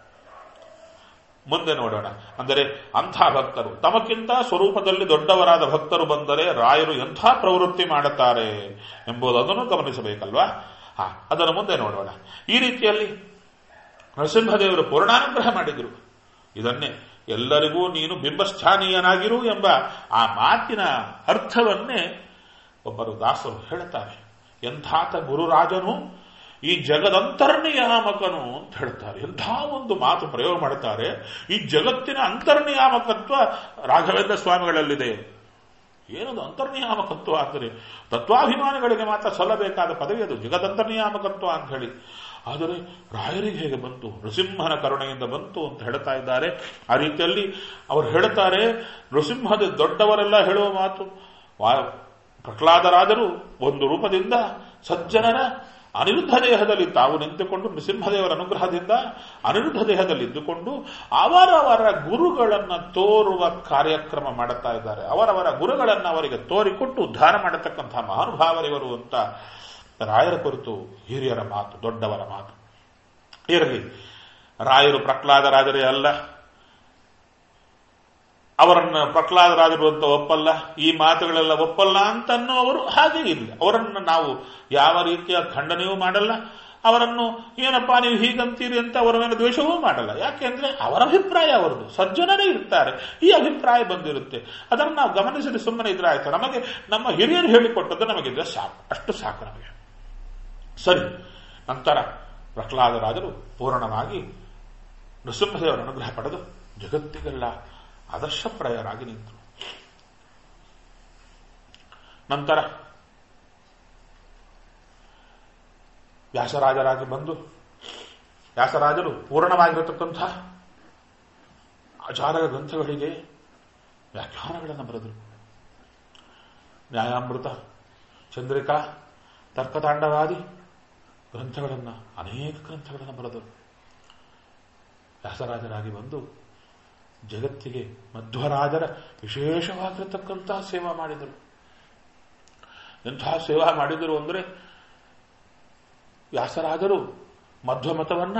ಮುಂದೆ ನೋಡೋಣ ಅಂದರೆ ಅಂಥ ಭಕ್ತರು ತಮಕ್ಕಿಂತ ಸ್ವರೂಪದಲ್ಲಿ ದೊಡ್ಡವರಾದ ಭಕ್ತರು ಬಂದರೆ ರಾಯರು ಎಂಥ ಪ್ರವೃತ್ತಿ ಮಾಡುತ್ತಾರೆ ಎಂಬುದನ್ನು ಗಮನಿಸಬೇಕಲ್ವಾ ಹಾ ಅದನ್ನು ಮುಂದೆ ನೋಡೋಣ ಈ ರೀತಿಯಲ್ಲಿ ನರಸಿಂಹದೇವರು ಪೂರ್ಣಾನುಗ್ರಹ ಮಾಡಿದರು ಇದನ್ನೇ ಎಲ್ಲರಿಗೂ ನೀನು ಬಿಂಬಸ್ಥಾನೀಯನಾಗಿರು ಎಂಬ ಆ ಮಾತಿನ ಅರ್ಥವನ್ನೇ ಒಬ್ಬರು ದಾಸರು ಹೇಳ್ತಾರೆ ಎಂಥಾತ ಗುರುರಾಜನು ಈ ಜಗದಂತರ್ನಿಯಾಮಕನು ಅಂತ ಹೇಳ್ತಾರೆ ಎಂಥ ಒಂದು ಮಾತು ಪ್ರಯೋಗ ಮಾಡುತ್ತಾರೆ ಈ ಜಗತ್ತಿನ ಅಂತರ್ನಿಯಾಮಕತ್ವ ರಾಘವೇಂದ್ರ ಸ್ವಾಮಿಗಳಲ್ಲಿದೆ ಏನದು ಅಂತರ್ನಿಯಾಮಕತ್ವ ಅಂದರೆ ತತ್ವಾಭಿಮಾನಿಗಳಿಗೆ ಮಾತ್ರ ಸಲ್ಲಬೇಕಾದ ಪದವಿ ಅದು ಜಗದಂತರ್ನಿಯಾಮಕತ್ವ ಅಂತ ಹೇಳಿ ಆದರೆ ರಾಯರಿಗೆ ಹೇಗೆ ಬಂತು ನೃಸಿಂಹನ ಕರುಣೆಯಿಂದ ಬಂತು ಅಂತ ಹೇಳ್ತಾ ಇದ್ದಾರೆ ಆ ರೀತಿಯಲ್ಲಿ ಅವರು ಹೇಳ್ತಾರೆ ನೃಸಿಂಹದ ದೊಡ್ಡವರೆಲ್ಲ ಹೇಳುವ ಮಾತು ಪ್ರಹ್ಲಾದರಾದರು ಒಂದು ರೂಪದಿಂದ ಸಜ್ಜನರ ಅನಿರುದ್ಧ ದೇಹದಲ್ಲಿ ತಾವು ನಿಂತುಕೊಂಡು ನೃಸಿಂಹದೇವರ ಅನುಗ್ರಹದಿಂದ ಅನಿರುದ್ಧ ದೇಹದಲ್ಲಿ ಇದ್ದುಕೊಂಡು ಅವರವರ ಗುರುಗಳನ್ನ ತೋರುವ ಕಾರ್ಯಕ್ರಮ ಮಾಡುತ್ತಾ ಇದ್ದಾರೆ ಅವರವರ ಗುರುಗಳನ್ನ ಅವರಿಗೆ ತೋರಿಕೊಟ್ಟು ಉದ್ಧಾರ ಮಾಡತಕ್ಕಂತಹ ಮಹಾನುಭಾವರಿವರು ಅಂತ ರಾಯರ ಕುರಿತು ಹಿರಿಯರ ಮಾತು ದೊಡ್ಡವರ ಮಾತು ಇರಲಿ ರಾಯರು ಪ್ರಹ್ಲಾದರಾಜರೇ ಅಲ್ಲ ಅವರನ್ನ ಪ್ರಹ್ಲಾದರಾಜರು ಅಂತ ಒಪ್ಪಲ್ಲ ಈ ಮಾತುಗಳೆಲ್ಲ ಒಪ್ಪಲ್ಲ ಅಂತ ಅನ್ನೋವರು ಹಾಗೆ ಇಲ್ಲ ಅವರನ್ನು ನಾವು ಯಾವ ರೀತಿಯ ಖಂಡನೆಯೂ ಮಾಡಲ್ಲ ಅವರನ್ನು ಏನಪ್ಪಾ ನೀವು ಹೀಗಂತೀರಿ ಅಂತ ಅವರ ಮೇಲೆ ದ್ವೇಷವೂ ಮಾಡಲ್ಲ ಯಾಕೆಂದ್ರೆ ಅವರ ಅಭಿಪ್ರಾಯ ಅವರದು ಸಜ್ಜನರೇ ಇರ್ತಾರೆ ಈ ಅಭಿಪ್ರಾಯ ಬಂದಿರುತ್ತೆ ಅದನ್ನು ನಾವು ಗಮನಿಸಲಿ ಸುಮ್ಮನೆ ಇದ್ರೆ ಆಯ್ತು ನಮಗೆ ನಮ್ಮ ಹಿರಿಯರು ಹೇಳಿಕೊಟ್ಟದ್ದು ನಮಗಿದ್ರೆ ಸಾಕು ಅಷ್ಟು ಸಾಕು ನಮಗೆ ಸರಿ ನಂತರ ಪ್ರಹ್ಲಾದರಾಜರು ಪೂರ್ಣವಾಗಿ ನೃಸಿಂಹದೇವರ ಅನುಗ್ರಹ ಪಡೆದು ಜಗತ್ತಿಗೆಲ್ಲ ಆದರ್ಶಪ್ರಾಯರಾಗಿ ನಿಂತರು ನಂತರ ವ್ಯಾಸರಾಜರಾಗಿ ಬಂದು ವ್ಯಾಸರಾಜರು ಪೂರ್ಣವಾಗಿರತಕ್ಕಂಥ ಆಚಾರ ಗ್ರಂಥಗಳಿಗೆ ವ್ಯಾಖ್ಯಾನಗಳನ್ನು ಬರೆದರು ನ್ಯಾಯಾಮೃತ ಚಂದ್ರಿಕಾ ತರ್ಕತಾಂಡವಾದಿ ಗ್ರಂಥಗಳನ್ನು ಅನೇಕ ಗ್ರಂಥಗಳನ್ನು ಬರೆದರು ವ್ಯಾಸರಾಜರಾಗಿ ಬಂದು ಜಗತ್ತಿಗೆ ಮಧ್ವರಾಜರ ವಿಶೇಷವಾಗಿರತಕ್ಕಂತಹ ಸೇವಾ ಮಾಡಿದರು ಎಂತಹ ಸೇವಾ ಮಾಡಿದರು ಅಂದರೆ ವ್ಯಾಸರಾಜರು ಮಧ್ವಮತವನ್ನ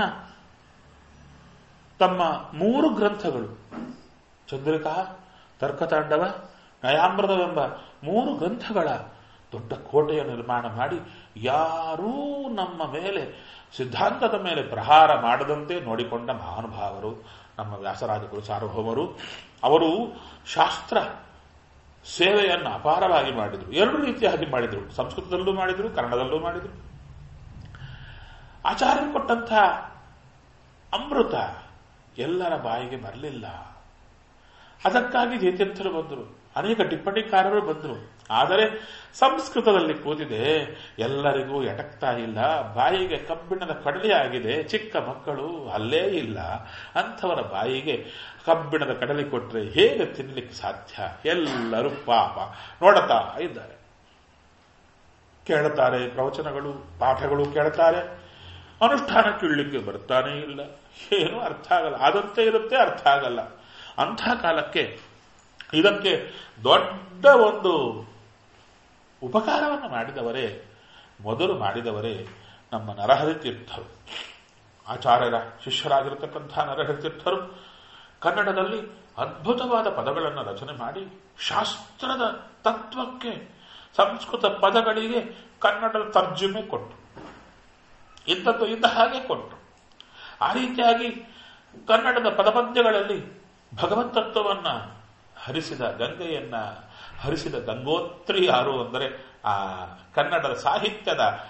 ತಮ್ಮ ಮೂರು ಗ್ರಂಥಗಳು ಚಂದ್ರಿಕಾ ತರ್ಕತಾಂಡವ ನಯಾಮೃತವೆಂಬ ಮೂರು ಗ್ರಂಥಗಳ ದೊಡ್ಡ ಕೋಟೆಯ ನಿರ್ಮಾಣ ಮಾಡಿ ಯಾರೂ ನಮ್ಮ ಮೇಲೆ ಸಿದ್ಧಾಂತದ ಮೇಲೆ ಪ್ರಹಾರ ಮಾಡದಂತೆ ನೋಡಿಕೊಂಡ ಮಹಾನುಭಾವರು ನಮ್ಮ ವ್ಯಾಸರಾಜಗಳು ಸಾರ್ವಭೌಮರು ಅವರು ಶಾಸ್ತ್ರ ಸೇವೆಯನ್ನು ಅಪಾರವಾಗಿ ಮಾಡಿದರು ಎರಡು ರೀತಿಯಾಗಿ ಮಾಡಿದರು ಸಂಸ್ಕೃತದಲ್ಲೂ ಮಾಡಿದರು ಕನ್ನಡದಲ್ಲೂ ಮಾಡಿದರು ಆಚಾರ್ಯರು ಕೊಟ್ಟಂಥ ಅಮೃತ ಎಲ್ಲರ ಬಾಯಿಗೆ ಬರಲಿಲ್ಲ ಅದಕ್ಕಾಗಿ ಜಯತೀರ್ಥರು ಬಂದರು ಅನೇಕ ಟಿಪ್ಪಣಿಕಾರರು ಬಂದರು ಆದರೆ ಸಂಸ್ಕೃತದಲ್ಲಿ ಕೂತಿದೆ ಎಲ್ಲರಿಗೂ ಎಟಕ್ತಾ ಇಲ್ಲ ಬಾಯಿಗೆ ಕಬ್ಬಿಣದ ಕಡಲೆ ಆಗಿದೆ ಚಿಕ್ಕ ಮಕ್ಕಳು ಅಲ್ಲೇ ಇಲ್ಲ ಅಂಥವರ ಬಾಯಿಗೆ ಕಬ್ಬಿಣದ ಕಡಲೆ ಕೊಟ್ಟರೆ ಹೇಗೆ ತಿನ್ನಲಿಕ್ಕೆ ಸಾಧ್ಯ ಎಲ್ಲರೂ ಪಾಪ ನೋಡುತ್ತಾ ಇದ್ದಾರೆ ಕೇಳುತ್ತಾರೆ ಪ್ರವಚನಗಳು ಪಾಠಗಳು ಕೇಳ್ತಾರೆ ಅನುಷ್ಠಾನಕ್ಕೆ ಇಳ್ಲಿಕ್ಕೆ ಬರ್ತಾನೇ ಇಲ್ಲ ಏನು ಅರ್ಥ ಆಗಲ್ಲ ಆದಂತೆ ಇರುತ್ತೆ ಅರ್ಥ ಆಗಲ್ಲ ಅಂಥ ಕಾಲಕ್ಕೆ ಇದಕ್ಕೆ ದೊಡ್ಡ ಒಂದು ಉಪಕಾರವನ್ನು ಮಾಡಿದವರೇ ಮೊದಲು ಮಾಡಿದವರೇ ನಮ್ಮ ನರಹರಿ ತೀರ್ಥರು ಆಚಾರ್ಯರ ಶಿಷ್ಯರಾಗಿರತಕ್ಕಂಥ ನರಹರಿ ತೀರ್ಥರು ಕನ್ನಡದಲ್ಲಿ ಅದ್ಭುತವಾದ ಪದಗಳನ್ನು ರಚನೆ ಮಾಡಿ ಶಾಸ್ತ್ರದ ತತ್ವಕ್ಕೆ ಸಂಸ್ಕೃತ ಪದಗಳಿಗೆ ಕನ್ನಡದ ತರ್ಜುಮೆ ಕೊಟ್ಟು ಇದ್ದದ್ದು ಇದ್ದ ಹಾಗೆ ಕೊಟ್ಟು ಆ ರೀತಿಯಾಗಿ ಕನ್ನಡದ ಪದಪದ್ಯಗಳಲ್ಲಿ ಭಗವತ್ ತತ್ವವನ್ನ ಹರಿಸಿದ ಗಂಗೆಯನ್ನ ಹರಿಸಿದ ಗಂಗೋತ್ರಿ ಯಾರು ಅಂದರೆ ಆ ಕನ್ನಡದ ಸಾಹಿತ್ಯದ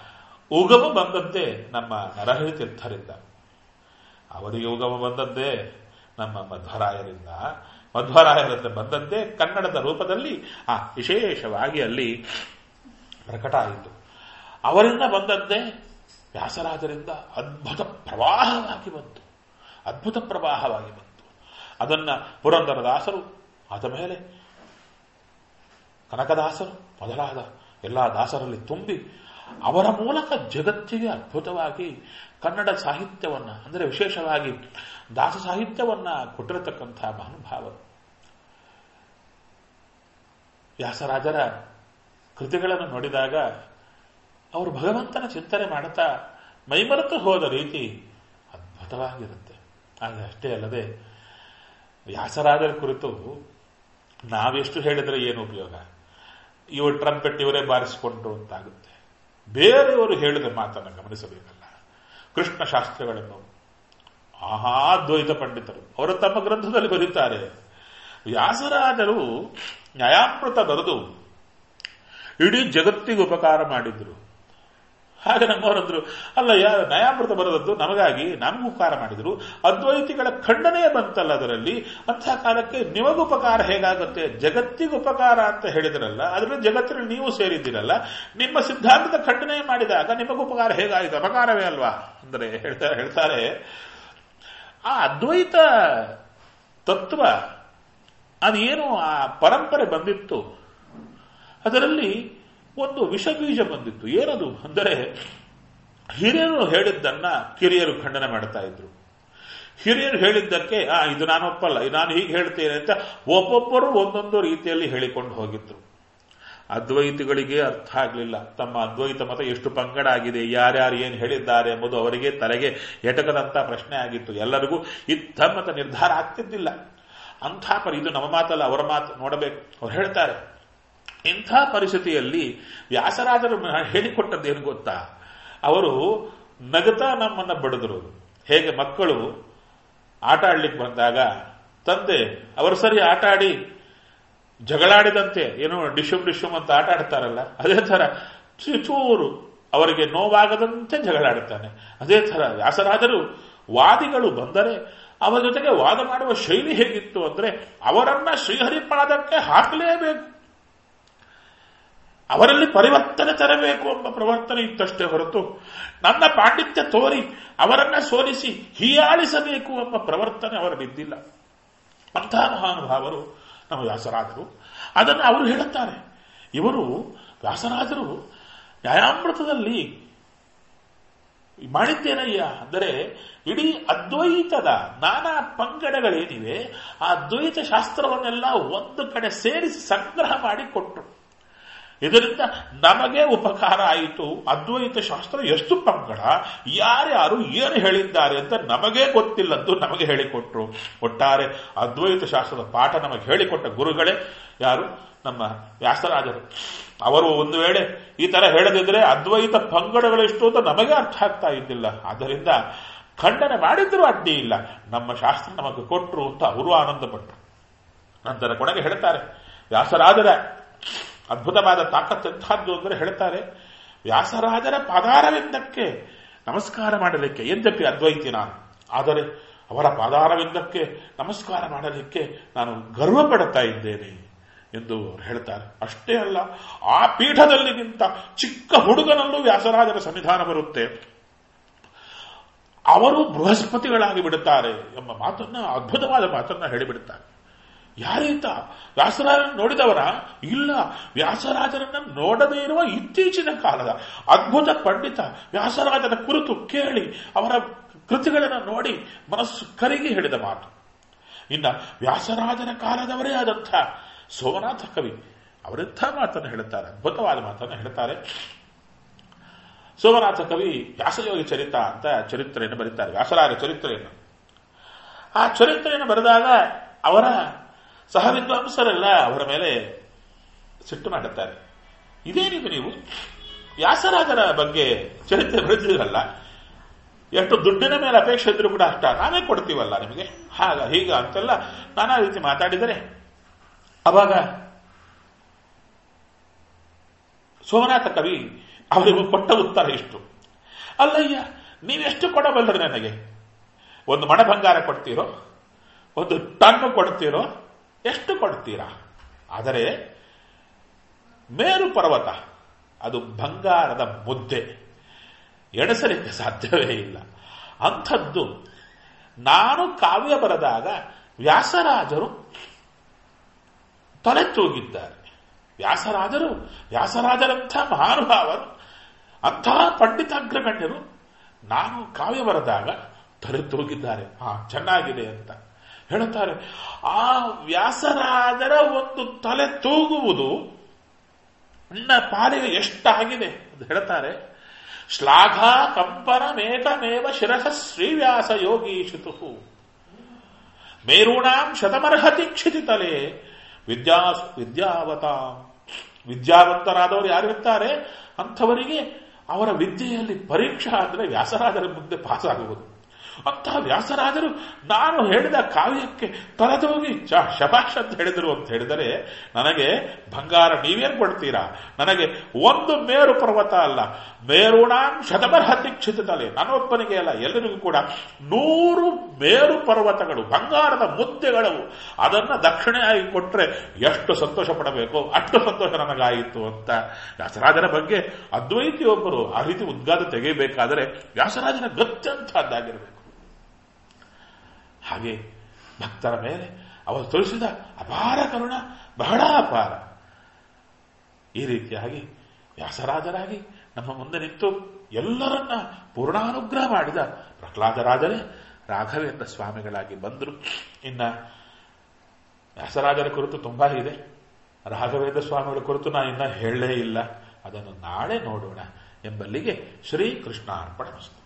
ಉಗಮ ಬಂದದ್ದೇ ನಮ್ಮ ನರಹರಿ ತೀರ್ಥರಿಂದ ಅವರಿಗೆ ಉಗಮ ಬಂದದ್ದೇ ನಮ್ಮ ಮಧ್ವರಾಯರಿಂದ ಮಧ್ವರಾಯರಿಂದ ಬಂದದ್ದೇ ಕನ್ನಡದ ರೂಪದಲ್ಲಿ ಆ ವಿಶೇಷವಾಗಿ ಅಲ್ಲಿ ಪ್ರಕಟ ಆಯಿತು ಅವರಿಂದ ಬಂದದ್ದೇ ವ್ಯಾಸರಾಜರಿಂದ ಅದ್ಭುತ ಪ್ರವಾಹವಾಗಿ ಬಂತು ಅದ್ಭುತ ಪ್ರವಾಹವಾಗಿ ಬಂತು ಅದನ್ನ ಪುರಂದರದಾಸರು ಆದ ಮೇಲೆ ಕನಕದಾಸರು ಮೊದಲಾದ ಎಲ್ಲ ದಾಸರಲ್ಲಿ ತುಂಬಿ ಅವರ ಮೂಲಕ ಜಗತ್ತಿಗೆ ಅದ್ಭುತವಾಗಿ ಕನ್ನಡ ಸಾಹಿತ್ಯವನ್ನ ಅಂದರೆ ವಿಶೇಷವಾಗಿ ದಾಸ ಸಾಹಿತ್ಯವನ್ನ ಕೊಟ್ಟಿರತಕ್ಕಂತಹ ಮಹಾನುಭಾವರು ವ್ಯಾಸರಾಜರ ಕೃತಿಗಳನ್ನು ನೋಡಿದಾಗ ಅವರು ಭಗವಂತನ ಚಿಂತನೆ ಮಾಡುತ್ತಾ ಮೈಮರೆತು ಹೋದ ರೀತಿ ಅದ್ಭುತವಾಗಿರುತ್ತೆ ಆದರೆ ಅಷ್ಟೇ ಅಲ್ಲದೆ ವ್ಯಾಸರಾಜರ ಕುರಿತು ನಾವೆಷ್ಟು ಹೇಳಿದರೆ ಏನು ಉಪಯೋಗ ಇವರು ಟ್ರಂಪೆಟ್ ಇವರೇ ಬಾರಿಸಿಕೊಂಡ್ರು ಅಂತಾಗುತ್ತೆ ಬೇರೆಯವರು ಹೇಳಿದ ಮಾತನ್ನು ಗಮನಿಸಬೇಕಲ್ಲ ಕೃಷ್ಣ ಶಾಸ್ತ್ರಿಗಳನ್ನು ಆಹಾ ದ್ವೈತ ಪಂಡಿತರು ಅವರು ತಮ್ಮ ಗ್ರಂಥದಲ್ಲಿ ಬರೀತಾರೆ ವ್ಯಾಸರಾಜರು ನ್ಯಾಯಾಮೃತ ಬರೆದು ಇಡೀ ಜಗತ್ತಿಗೆ ಉಪಕಾರ ಮಾಡಿದ್ರು ಹಾಗೆ ನಮ್ಮವರಂದ್ರು ಅಲ್ಲ ಯಾ ನ್ಯಾಯಾಮೃತ ಬರೆದದ್ದು ನಮಗಾಗಿ ನಮಗೂ ಉಪಕಾರ ಮಾಡಿದ್ರು ಅದ್ವೈತಿಗಳ ಖಂಡನೆ ಬಂತಲ್ಲ ಅದರಲ್ಲಿ ಅಂತಹ ಕಾಲಕ್ಕೆ ನಿಮಗುಪಕಾರ ಹೇಗಾಗುತ್ತೆ ಜಗತ್ತಿಗೆ ಉಪಕಾರ ಅಂತ ಹೇಳಿದ್ರಲ್ಲ ಅದರಲ್ಲಿ ಜಗತ್ತಿನಲ್ಲಿ ನೀವು ಸೇರಿದ್ದೀರಲ್ಲ ನಿಮ್ಮ ಸಿದ್ಧಾಂತದ ಖಂಡನೆ ಮಾಡಿದಾಗ ನಿಮಗುಪಕಾರ ಹೇಗಾಯಿತು ಅಪಕಾರವೇ ಅಲ್ವಾ ಅಂದರೆ ಹೇಳ್ತಾರೆ ಹೇಳ್ತಾರೆ ಆ ಅದ್ವೈತ ತತ್ವ ಅದೇನು ಆ ಪರಂಪರೆ ಬಂದಿತ್ತು ಅದರಲ್ಲಿ ಒಂದು ವಿಷಬೀಜ ಬಂದಿತ್ತು ಏನದು ಅಂದರೆ ಹಿರಿಯರು ಹೇಳಿದ್ದನ್ನ ಕಿರಿಯರು ಖಂಡನೆ ಮಾಡ್ತಾ ಇದ್ರು ಹಿರಿಯರು ಹೇಳಿದ್ದಕ್ಕೆ ಆ ಇದು ನಾನು ಒಪ್ಪಲ್ಲ ನಾನು ಹೀಗೆ ಹೇಳ್ತೇನೆ ಅಂತ ಒಬ್ಬೊಬ್ಬರು ಒಂದೊಂದು ರೀತಿಯಲ್ಲಿ ಹೇಳಿಕೊಂಡು ಹೋಗಿದ್ರು ಅದ್ವೈತಿಗಳಿಗೆ ಅರ್ಥ ಆಗಲಿಲ್ಲ ತಮ್ಮ ಅದ್ವೈತ ಮತ ಎಷ್ಟು ಪಂಗಡ ಆಗಿದೆ ಯಾರ್ಯಾರು ಏನು ಹೇಳಿದ್ದಾರೆ ಎಂಬುದು ಅವರಿಗೆ ತಲೆಗೆ ಎಟಕದಂತ ಪ್ರಶ್ನೆ ಆಗಿತ್ತು ಎಲ್ಲರಿಗೂ ಇತ್ತ ಮತ ನಿರ್ಧಾರ ಆಗ್ತಿದ್ದಿಲ್ಲ ಅಂಥ ಪರಿ ಇದು ನಮ್ಮ ಮಾತಲ್ಲ ಅವರ ಮಾತು ನೋಡಬೇಕು ಅವ್ರು ಹೇಳ್ತಾರೆ ಇಂಥ ಪರಿಸ್ಥಿತಿಯಲ್ಲಿ ವ್ಯಾಸರಾಜರು ಹೇಳಿಕೊಟ್ಟದ್ದೇನು ಗೊತ್ತಾ ಅವರು ನಗತಾ ನಮ್ಮನ್ನ ಬಡಿದ್ರು ಹೇಗೆ ಮಕ್ಕಳು ಆಟ ಆಡ್ಲಿಕ್ಕೆ ಬಂದಾಗ ತಂದೆ ಅವರು ಸರಿ ಆಟ ಆಡಿ ಜಗಳಾಡಿದಂತೆ ಏನೋ ಡಿಶುಮ್ ಡಿಶುಮ್ ಅಂತ ಆಟ ಆಡ್ತಾರಲ್ಲ ಅದೇ ತರ ಚೂರು ಅವರಿಗೆ ನೋವಾಗದಂತೆ ಜಗಳಾಡುತ್ತಾನೆ ಅದೇ ತರ ವ್ಯಾಸರಾಜರು ವಾದಿಗಳು ಬಂದರೆ ಅವರ ಜೊತೆಗೆ ವಾದ ಮಾಡುವ ಶೈಲಿ ಹೇಗಿತ್ತು ಅಂದ್ರೆ ಅವರನ್ನ ಶ್ರೀಹರಿಪಾದಕ್ಕೆ ಹಾಕಲೇಬೇಕು ಅವರಲ್ಲಿ ಪರಿವರ್ತನೆ ತರಬೇಕು ಎಂಬ ಪ್ರವರ್ತನೆ ಇತ್ತಷ್ಟೇ ಹೊರತು ನನ್ನ ಪಾಂಡಿತ್ಯ ತೋರಿ ಅವರನ್ನ ಸೋಲಿಸಿ ಹೀಯಾಳಿಸಬೇಕು ಎಂಬ ಪ್ರವರ್ತನೆ ಅವರಲ್ಲಿದ್ದಿಲ್ಲ ಅಂತಹ ಮಹಾನುಭಾವರು ನಮ್ಮ ವ್ಯಾಸರಾಜರು ಅದನ್ನು ಅವರು ಹೇಳುತ್ತಾರೆ ಇವರು ವ್ಯಾಸರಾಜರು ನ್ಯಾಯಾಮೃತದಲ್ಲಿ ಮಾಡಿದ್ದೇನಯ್ಯ ಅಂದರೆ ಇಡೀ ಅದ್ವೈತದ ನಾನಾ ಪಂಗಡಗಳೇನಿವೆ ಆ ಅದ್ವೈತ ಶಾಸ್ತ್ರವನ್ನೆಲ್ಲ ಒಂದು ಕಡೆ ಸೇರಿಸಿ ಸಂಗ್ರಹ ಮಾಡಿ ಕೊಟ್ಟರು ಇದರಿಂದ ನಮಗೆ ಉಪಕಾರ ಆಯಿತು ಅದ್ವೈತ ಶಾಸ್ತ್ರ ಎಷ್ಟು ಪಂಗಡ ಯಾರ್ಯಾರು ಏನು ಹೇಳಿದ್ದಾರೆ ಅಂತ ನಮಗೆ ಗೊತ್ತಿಲ್ಲದ್ದು ನಮಗೆ ಹೇಳಿಕೊಟ್ರು ಒಟ್ಟಾರೆ ಅದ್ವೈತ ಶಾಸ್ತ್ರದ ಪಾಠ ನಮಗೆ ಹೇಳಿಕೊಟ್ಟ ಗುರುಗಳೇ ಯಾರು ನಮ್ಮ ವ್ಯಾಸರಾಜರು ಅವರು ಒಂದು ವೇಳೆ ಈ ತರ ಹೇಳದಿದ್ರೆ ಅದ್ವೈತ ಪಂಗಡಗಳೆಷ್ಟು ಅಂತ ನಮಗೆ ಅರ್ಥ ಆಗ್ತಾ ಇದ್ದಿಲ್ಲ ಆದ್ದರಿಂದ ಖಂಡನೆ ಮಾಡಿದ್ರು ಅಡ್ಡಿ ಇಲ್ಲ ನಮ್ಮ ಶಾಸ್ತ್ರ ನಮಗೆ ಕೊಟ್ಟರು ಅಂತ ಅವರು ಆನಂದಪಟ್ಟರು ನಂತರ ಕೊನೆಗೆ ಹೇಳ್ತಾರೆ ವ್ಯಾಸರಾಜರ ಅದ್ಭುತವಾದ ತಾಕತ್ತೆಂಥದ್ದು ಅಂದರೆ ಹೇಳ್ತಾರೆ ವ್ಯಾಸರಾಜರ ಪಾದಾರವಿಂದಕ್ಕೆ ನಮಸ್ಕಾರ ಮಾಡಲಿಕ್ಕೆ ಯದ್ಯಪಿ ಅದ್ವೈತಿ ನಾನು ಆದರೆ ಅವರ ಪಾದಾರವಿಂದಕ್ಕೆ ನಮಸ್ಕಾರ ಮಾಡಲಿಕ್ಕೆ ನಾನು ಗರ್ವ ಪಡುತ್ತಾ ಇದ್ದೇನೆ ಎಂದು ಹೇಳ್ತಾರೆ ಅಷ್ಟೇ ಅಲ್ಲ ಆ ಪೀಠದಲ್ಲಿಗಿಂತ ಚಿಕ್ಕ ಹುಡುಗನಲ್ಲೂ ವ್ಯಾಸರಾಜರ ಸನ್ನಿಧಾನ ಬರುತ್ತೆ ಅವರು ಬೃಹಸ್ಪತಿಗಳಾಗಿ ಬಿಡುತ್ತಾರೆ ಎಂಬ ಮಾತನ್ನ ಅದ್ಭುತವಾದ ಮಾತನ್ನ ಹೇಳಿಬಿಡುತ್ತಾರೆ ಯಾರೀತ ವ್ಯಾಸರಾಜರನ್ನು ನೋಡಿದವರ ಇಲ್ಲ ವ್ಯಾಸರಾಜರನ್ನ ನೋಡದೇ ಇರುವ ಇತ್ತೀಚಿನ ಕಾಲದ ಅದ್ಭುತ ಪಂಡಿತ ವ್ಯಾಸರಾಜರ ಕುರಿತು ಕೇಳಿ ಅವರ ಕೃತಿಗಳನ್ನು ನೋಡಿ ಮನಸ್ಸು ಕರಗಿ ಹೇಳಿದ ಮಾತು ಇನ್ನ ವ್ಯಾಸರಾಜನ ಕಾಲದವರೇ ಆದಂಥ ಸೋಮನಾಥ ಕವಿ ಅವರೆಂಥ ಮಾತನ್ನು ಹೇಳುತ್ತಾರೆ ಅದ್ಭುತವಾದ ಮಾತನ್ನು ಹೇಳ್ತಾರೆ ಸೋಮನಾಥ ಕವಿ ವ್ಯಾಸಯೋಗಿ ಚರಿತ ಅಂತ ಚರಿತ್ರೆಯನ್ನು ಬರೀತಾರೆ ವ್ಯಾಸರಾಜ ಚರಿತ್ರೆಯನ್ನು ಆ ಚರಿತ್ರೆಯನ್ನು ಬರೆದಾಗ ಅವರ ಸಹ ವಿದ್ವಾಂಸರೆಲ್ಲ ಅವರ ಮೇಲೆ ಸಿಟ್ಟು ಮಾಡುತ್ತಾರೆ ಇದೇನಿದು ನೀವು ವ್ಯಾಸರಾಜರ ಬಗ್ಗೆ ಚರಿತ್ರೆ ಬರೆದಿರಲ್ಲ ಎಷ್ಟು ದುಡ್ಡಿನ ಮೇಲೆ ಅಪೇಕ್ಷೆ ಇದ್ರೂ ಕೂಡ ಅಷ್ಟ ನಾವೇ ಕೊಡ್ತೀವಲ್ಲ ನಿಮಗೆ ಹಾಗ ಹೀಗ ಅಂತೆಲ್ಲ ನಾನಾ ರೀತಿ ಮಾತಾಡಿದರೆ ಅವಾಗ ಸೋಮನಾಥ ಕವಿ ಅವರಿಗೂ ಕೊಟ್ಟ ಉತ್ತರ ಇಷ್ಟು ಅಲ್ಲಯ್ಯ ನೀವೆಷ್ಟು ಕೊಡಬಲ್ಲರಿ ನನಗೆ ಒಂದು ಮಣ ಬಂಗಾರ ಕೊಡ್ತೀರೋ ಒಂದು ಟನ್ ಕೊಡ್ತೀರೋ ಎಷ್ಟು ಕೊಡ್ತೀರಾ ಆದರೆ ಮೇರು ಪರ್ವತ ಅದು ಬಂಗಾರದ ಮುದ್ದೆ ಎಣಿಸಲಿಕ್ಕೆ ಸಾಧ್ಯವೇ ಇಲ್ಲ ಅಂಥದ್ದು ನಾನು ಕಾವ್ಯ ಬರೆದಾಗ ವ್ಯಾಸರಾಜರು ತಲೆ ತೂಗಿದ್ದಾರೆ ವ್ಯಾಸರಾಜರು ವ್ಯಾಸರಾಜರಂಥ ಮಹಾನುಭಾವರು ಅಂಥ ಪಂಡಿತಾಗ್ರಗಣ್ಯರು ನಾನು ಕಾವ್ಯ ಬರೆದಾಗ ತಲೆ ತೂಗಿದ್ದಾರೆ ಹಾ ಚೆನ್ನಾಗಿದೆ ಅಂತ ಹೇಳುತ್ತಾರೆ ಆ ವ್ಯಾಸರಾಜರ ಒಂದು ತಲೆ ತೂಗುವುದು ನನ್ನ ಪಾಲಿಗೆ ಎಷ್ಟಾಗಿದೆ ಅಂತ ಹೇಳ್ತಾರೆ ಶ್ಲಾಘ ಕಂಪನ ಮೇಕಮೇವ ಶಿರಸ ಶ್ರೀವ್ಯಾಸ ಯೋಗೀಶಿತು ಮೇರೂಣಾಂ ಶತಮರ್ಹತಿ ಕ್ಷಿತಿತಲೆ ವಿದ್ಯಾ ವಿದ್ಯಾವತ ವಿದ್ಯಾವಂತರಾದವರು ಯಾರಿರ್ತಾರೆ ಅಂಥವರಿಗೆ ಅವರ ವಿದ್ಯೆಯಲ್ಲಿ ಪರೀಕ್ಷಾ ಅಂದರೆ ವ್ಯಾಸರಾಜರ ಮುಂದೆ ಪಾಸ್ ಆಗುವುದು ಅಂತಹ ವ್ಯಾಸರಾಜರು ನಾನು ಹೇಳಿದ ಕಾವ್ಯಕ್ಕೆ ತಲೆದೋಗಿ ಶಭಾಷ್ ಅಂತ ಹೇಳಿದರು ಅಂತ ಹೇಳಿದರೆ ನನಗೆ ಬಂಗಾರ ನೀವೇನ್ ಕೊಡ್ತೀರಾ ನನಗೆ ಒಂದು ಮೇರು ಪರ್ವತ ಅಲ್ಲ ಮೇರುಣಾಂ ಶತಬರ್ಹತಿ ಕ್ಷಿತಲೆ ನನ್ನೊಬ್ಬನಿಗೆ ಅಲ್ಲ ಎಲ್ಲರಿಗೂ ಕೂಡ ನೂರು ಮೇರು ಪರ್ವತಗಳು ಬಂಗಾರದ ಮುದ್ದೆಗಳು ಅದನ್ನ ದಕ್ಷಿಣೆಯಾಗಿ ಕೊಟ್ರೆ ಎಷ್ಟು ಸಂತೋಷ ಪಡಬೇಕು ಅಷ್ಟು ಸಂತೋಷ ನನಗಾಯಿತು ಅಂತ ವ್ಯಾಸರಾಜನ ಬಗ್ಗೆ ಅದ್ವೈತಿ ಒಬ್ಬರು ಆ ರೀತಿ ಉದ್ಗಾದ ತೆಗೆಯಬೇಕಾದರೆ ವ್ಯಾಸರಾಜನ ಗತ್ಯಂತಹದ್ದಾಗಿರಬೇಕು ಹಾಗೆ ಭಕ್ತರ ಮೇಲೆ ಅವರು ತೋರಿಸಿದ ಅಪಾರ ಕರುಣ ಬಹಳ ಅಪಾರ ಈ ರೀತಿಯಾಗಿ ವ್ಯಾಸರಾಜರಾಗಿ ನಮ್ಮ ಮುಂದೆ ನಿಂತು ಎಲ್ಲರನ್ನ ಪೂರ್ಣಾನುಗ್ರಹ ಮಾಡಿದ ಪ್ರಹ್ಲಾದರಾಜರೇ ರಾಘವೇಂದ್ರ ಸ್ವಾಮಿಗಳಾಗಿ ಬಂದರು ಇನ್ನ ವ್ಯಾಸರಾಜರ ಕುರಿತು ತುಂಬಾ ಇದೆ ರಾಘವೇಂದ್ರ ಸ್ವಾಮಿಗಳ ಕುರಿತು ನಾನು ಇನ್ನ ಹೇಳಲೇ ಇಲ್ಲ ಅದನ್ನು ನಾಳೆ ನೋಡೋಣ ಎಂಬಲ್ಲಿಗೆ ಶ್ರೀಕೃಷ್ಣಾರ್ಪಣ